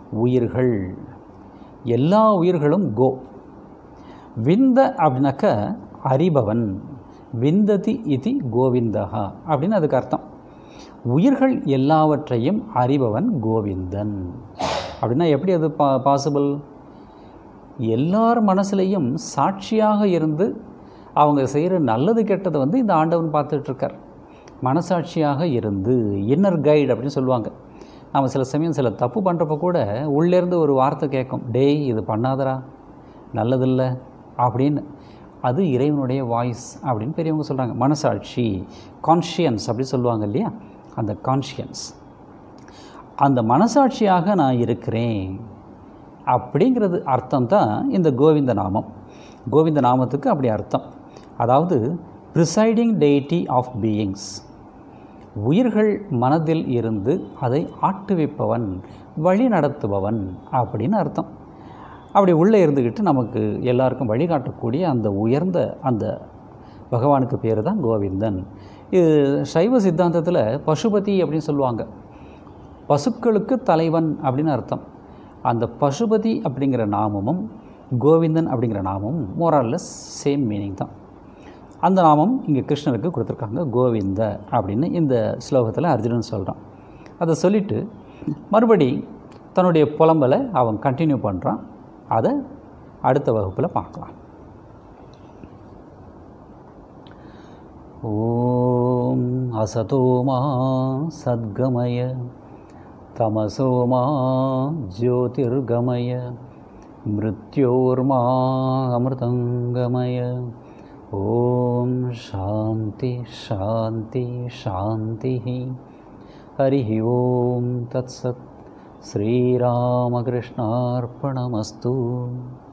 உயிர்கள் எல்லா உயிர்களும் கோ விந்த அப்படின்னாக்க அறிபவன் விந்ததி இதி கோவிந்தகா அப்படின்னு அதுக்கு அர்த்தம் உயிர்கள் எல்லாவற்றையும் அறிபவன் கோவிந்தன் அப்படின்னா எப்படி அது பா பாசிபிள் எல்லார் மனசுலையும் சாட்சியாக இருந்து அவங்க செய்கிற நல்லது கெட்டதை வந்து இந்த ஆண்டவன் பார்த்துட்ருக்கார் மனசாட்சியாக இருந்து இன்னர் கைடு அப்படின்னு சொல்லுவாங்க நம்ம சில சமயம் சில தப்பு பண்ணுறப்ப கூட உள்ளேருந்து ஒரு வார்த்தை கேட்கும் டேய் இது பண்ணாதடா நல்லதில்லை அப்படின்னு அது இறைவனுடைய வாய்ஸ் அப்படின்னு பெரியவங்க சொல்கிறாங்க மனசாட்சி கான்ஷியன்ஸ் அப்படி சொல்லுவாங்க இல்லையா அந்த கான்ஷியன்ஸ் அந்த மனசாட்சியாக நான் இருக்கிறேன் அப்படிங்கிறது அர்த்தம் தான் இந்த கோவிந்த நாமம் கோவிந்த நாமத்துக்கு அப்படி அர்த்தம் அதாவது ப்ரிசைடிங் டெய்டி ஆஃப் பீயிங்ஸ் உயிர்கள் மனதில் இருந்து அதை ஆட்டுவிப்பவன் வழி நடத்துபவன் அப்படின்னு அர்த்தம் அப்படி உள்ளே இருந்துக்கிட்டு நமக்கு எல்லாருக்கும் வழிகாட்டக்கூடிய அந்த உயர்ந்த அந்த பகவானுக்கு பேர் தான் கோவிந்தன் இது சைவ சித்தாந்தத்தில் பசுபதி அப்படின்னு சொல்லுவாங்க பசுக்களுக்கு தலைவன் அப்படின்னு அர்த்தம் அந்த பசுபதி அப்படிங்கிற நாமமும் கோவிந்தன் அப்படிங்கிற நாமமும் மோரால்லஸ் சேம் மீனிங் தான் அந்த நாமம் இங்கே கிருஷ்ணருக்கு கொடுத்துருக்காங்க கோவிந்த அப்படின்னு இந்த ஸ்லோகத்தில் அர்ஜுனன் சொல்கிறான் அதை சொல்லிவிட்டு மறுபடி தன்னுடைய புலம்பலை அவன் கண்டினியூ பண்ணுறான் அதை அடுத்த வகுப்பில் பார்க்கலாம் ஓம் அசதோ மா சத்கமய தமசோ மா ஜோதிர்கமய மிருத்யோர்மா அமிர்தங்கமய ஓம் சாந்தி சாந்தி சாந்தி ஹரி ஓம் தத்சத் श्रीरामकृष्णार्पणमस्तु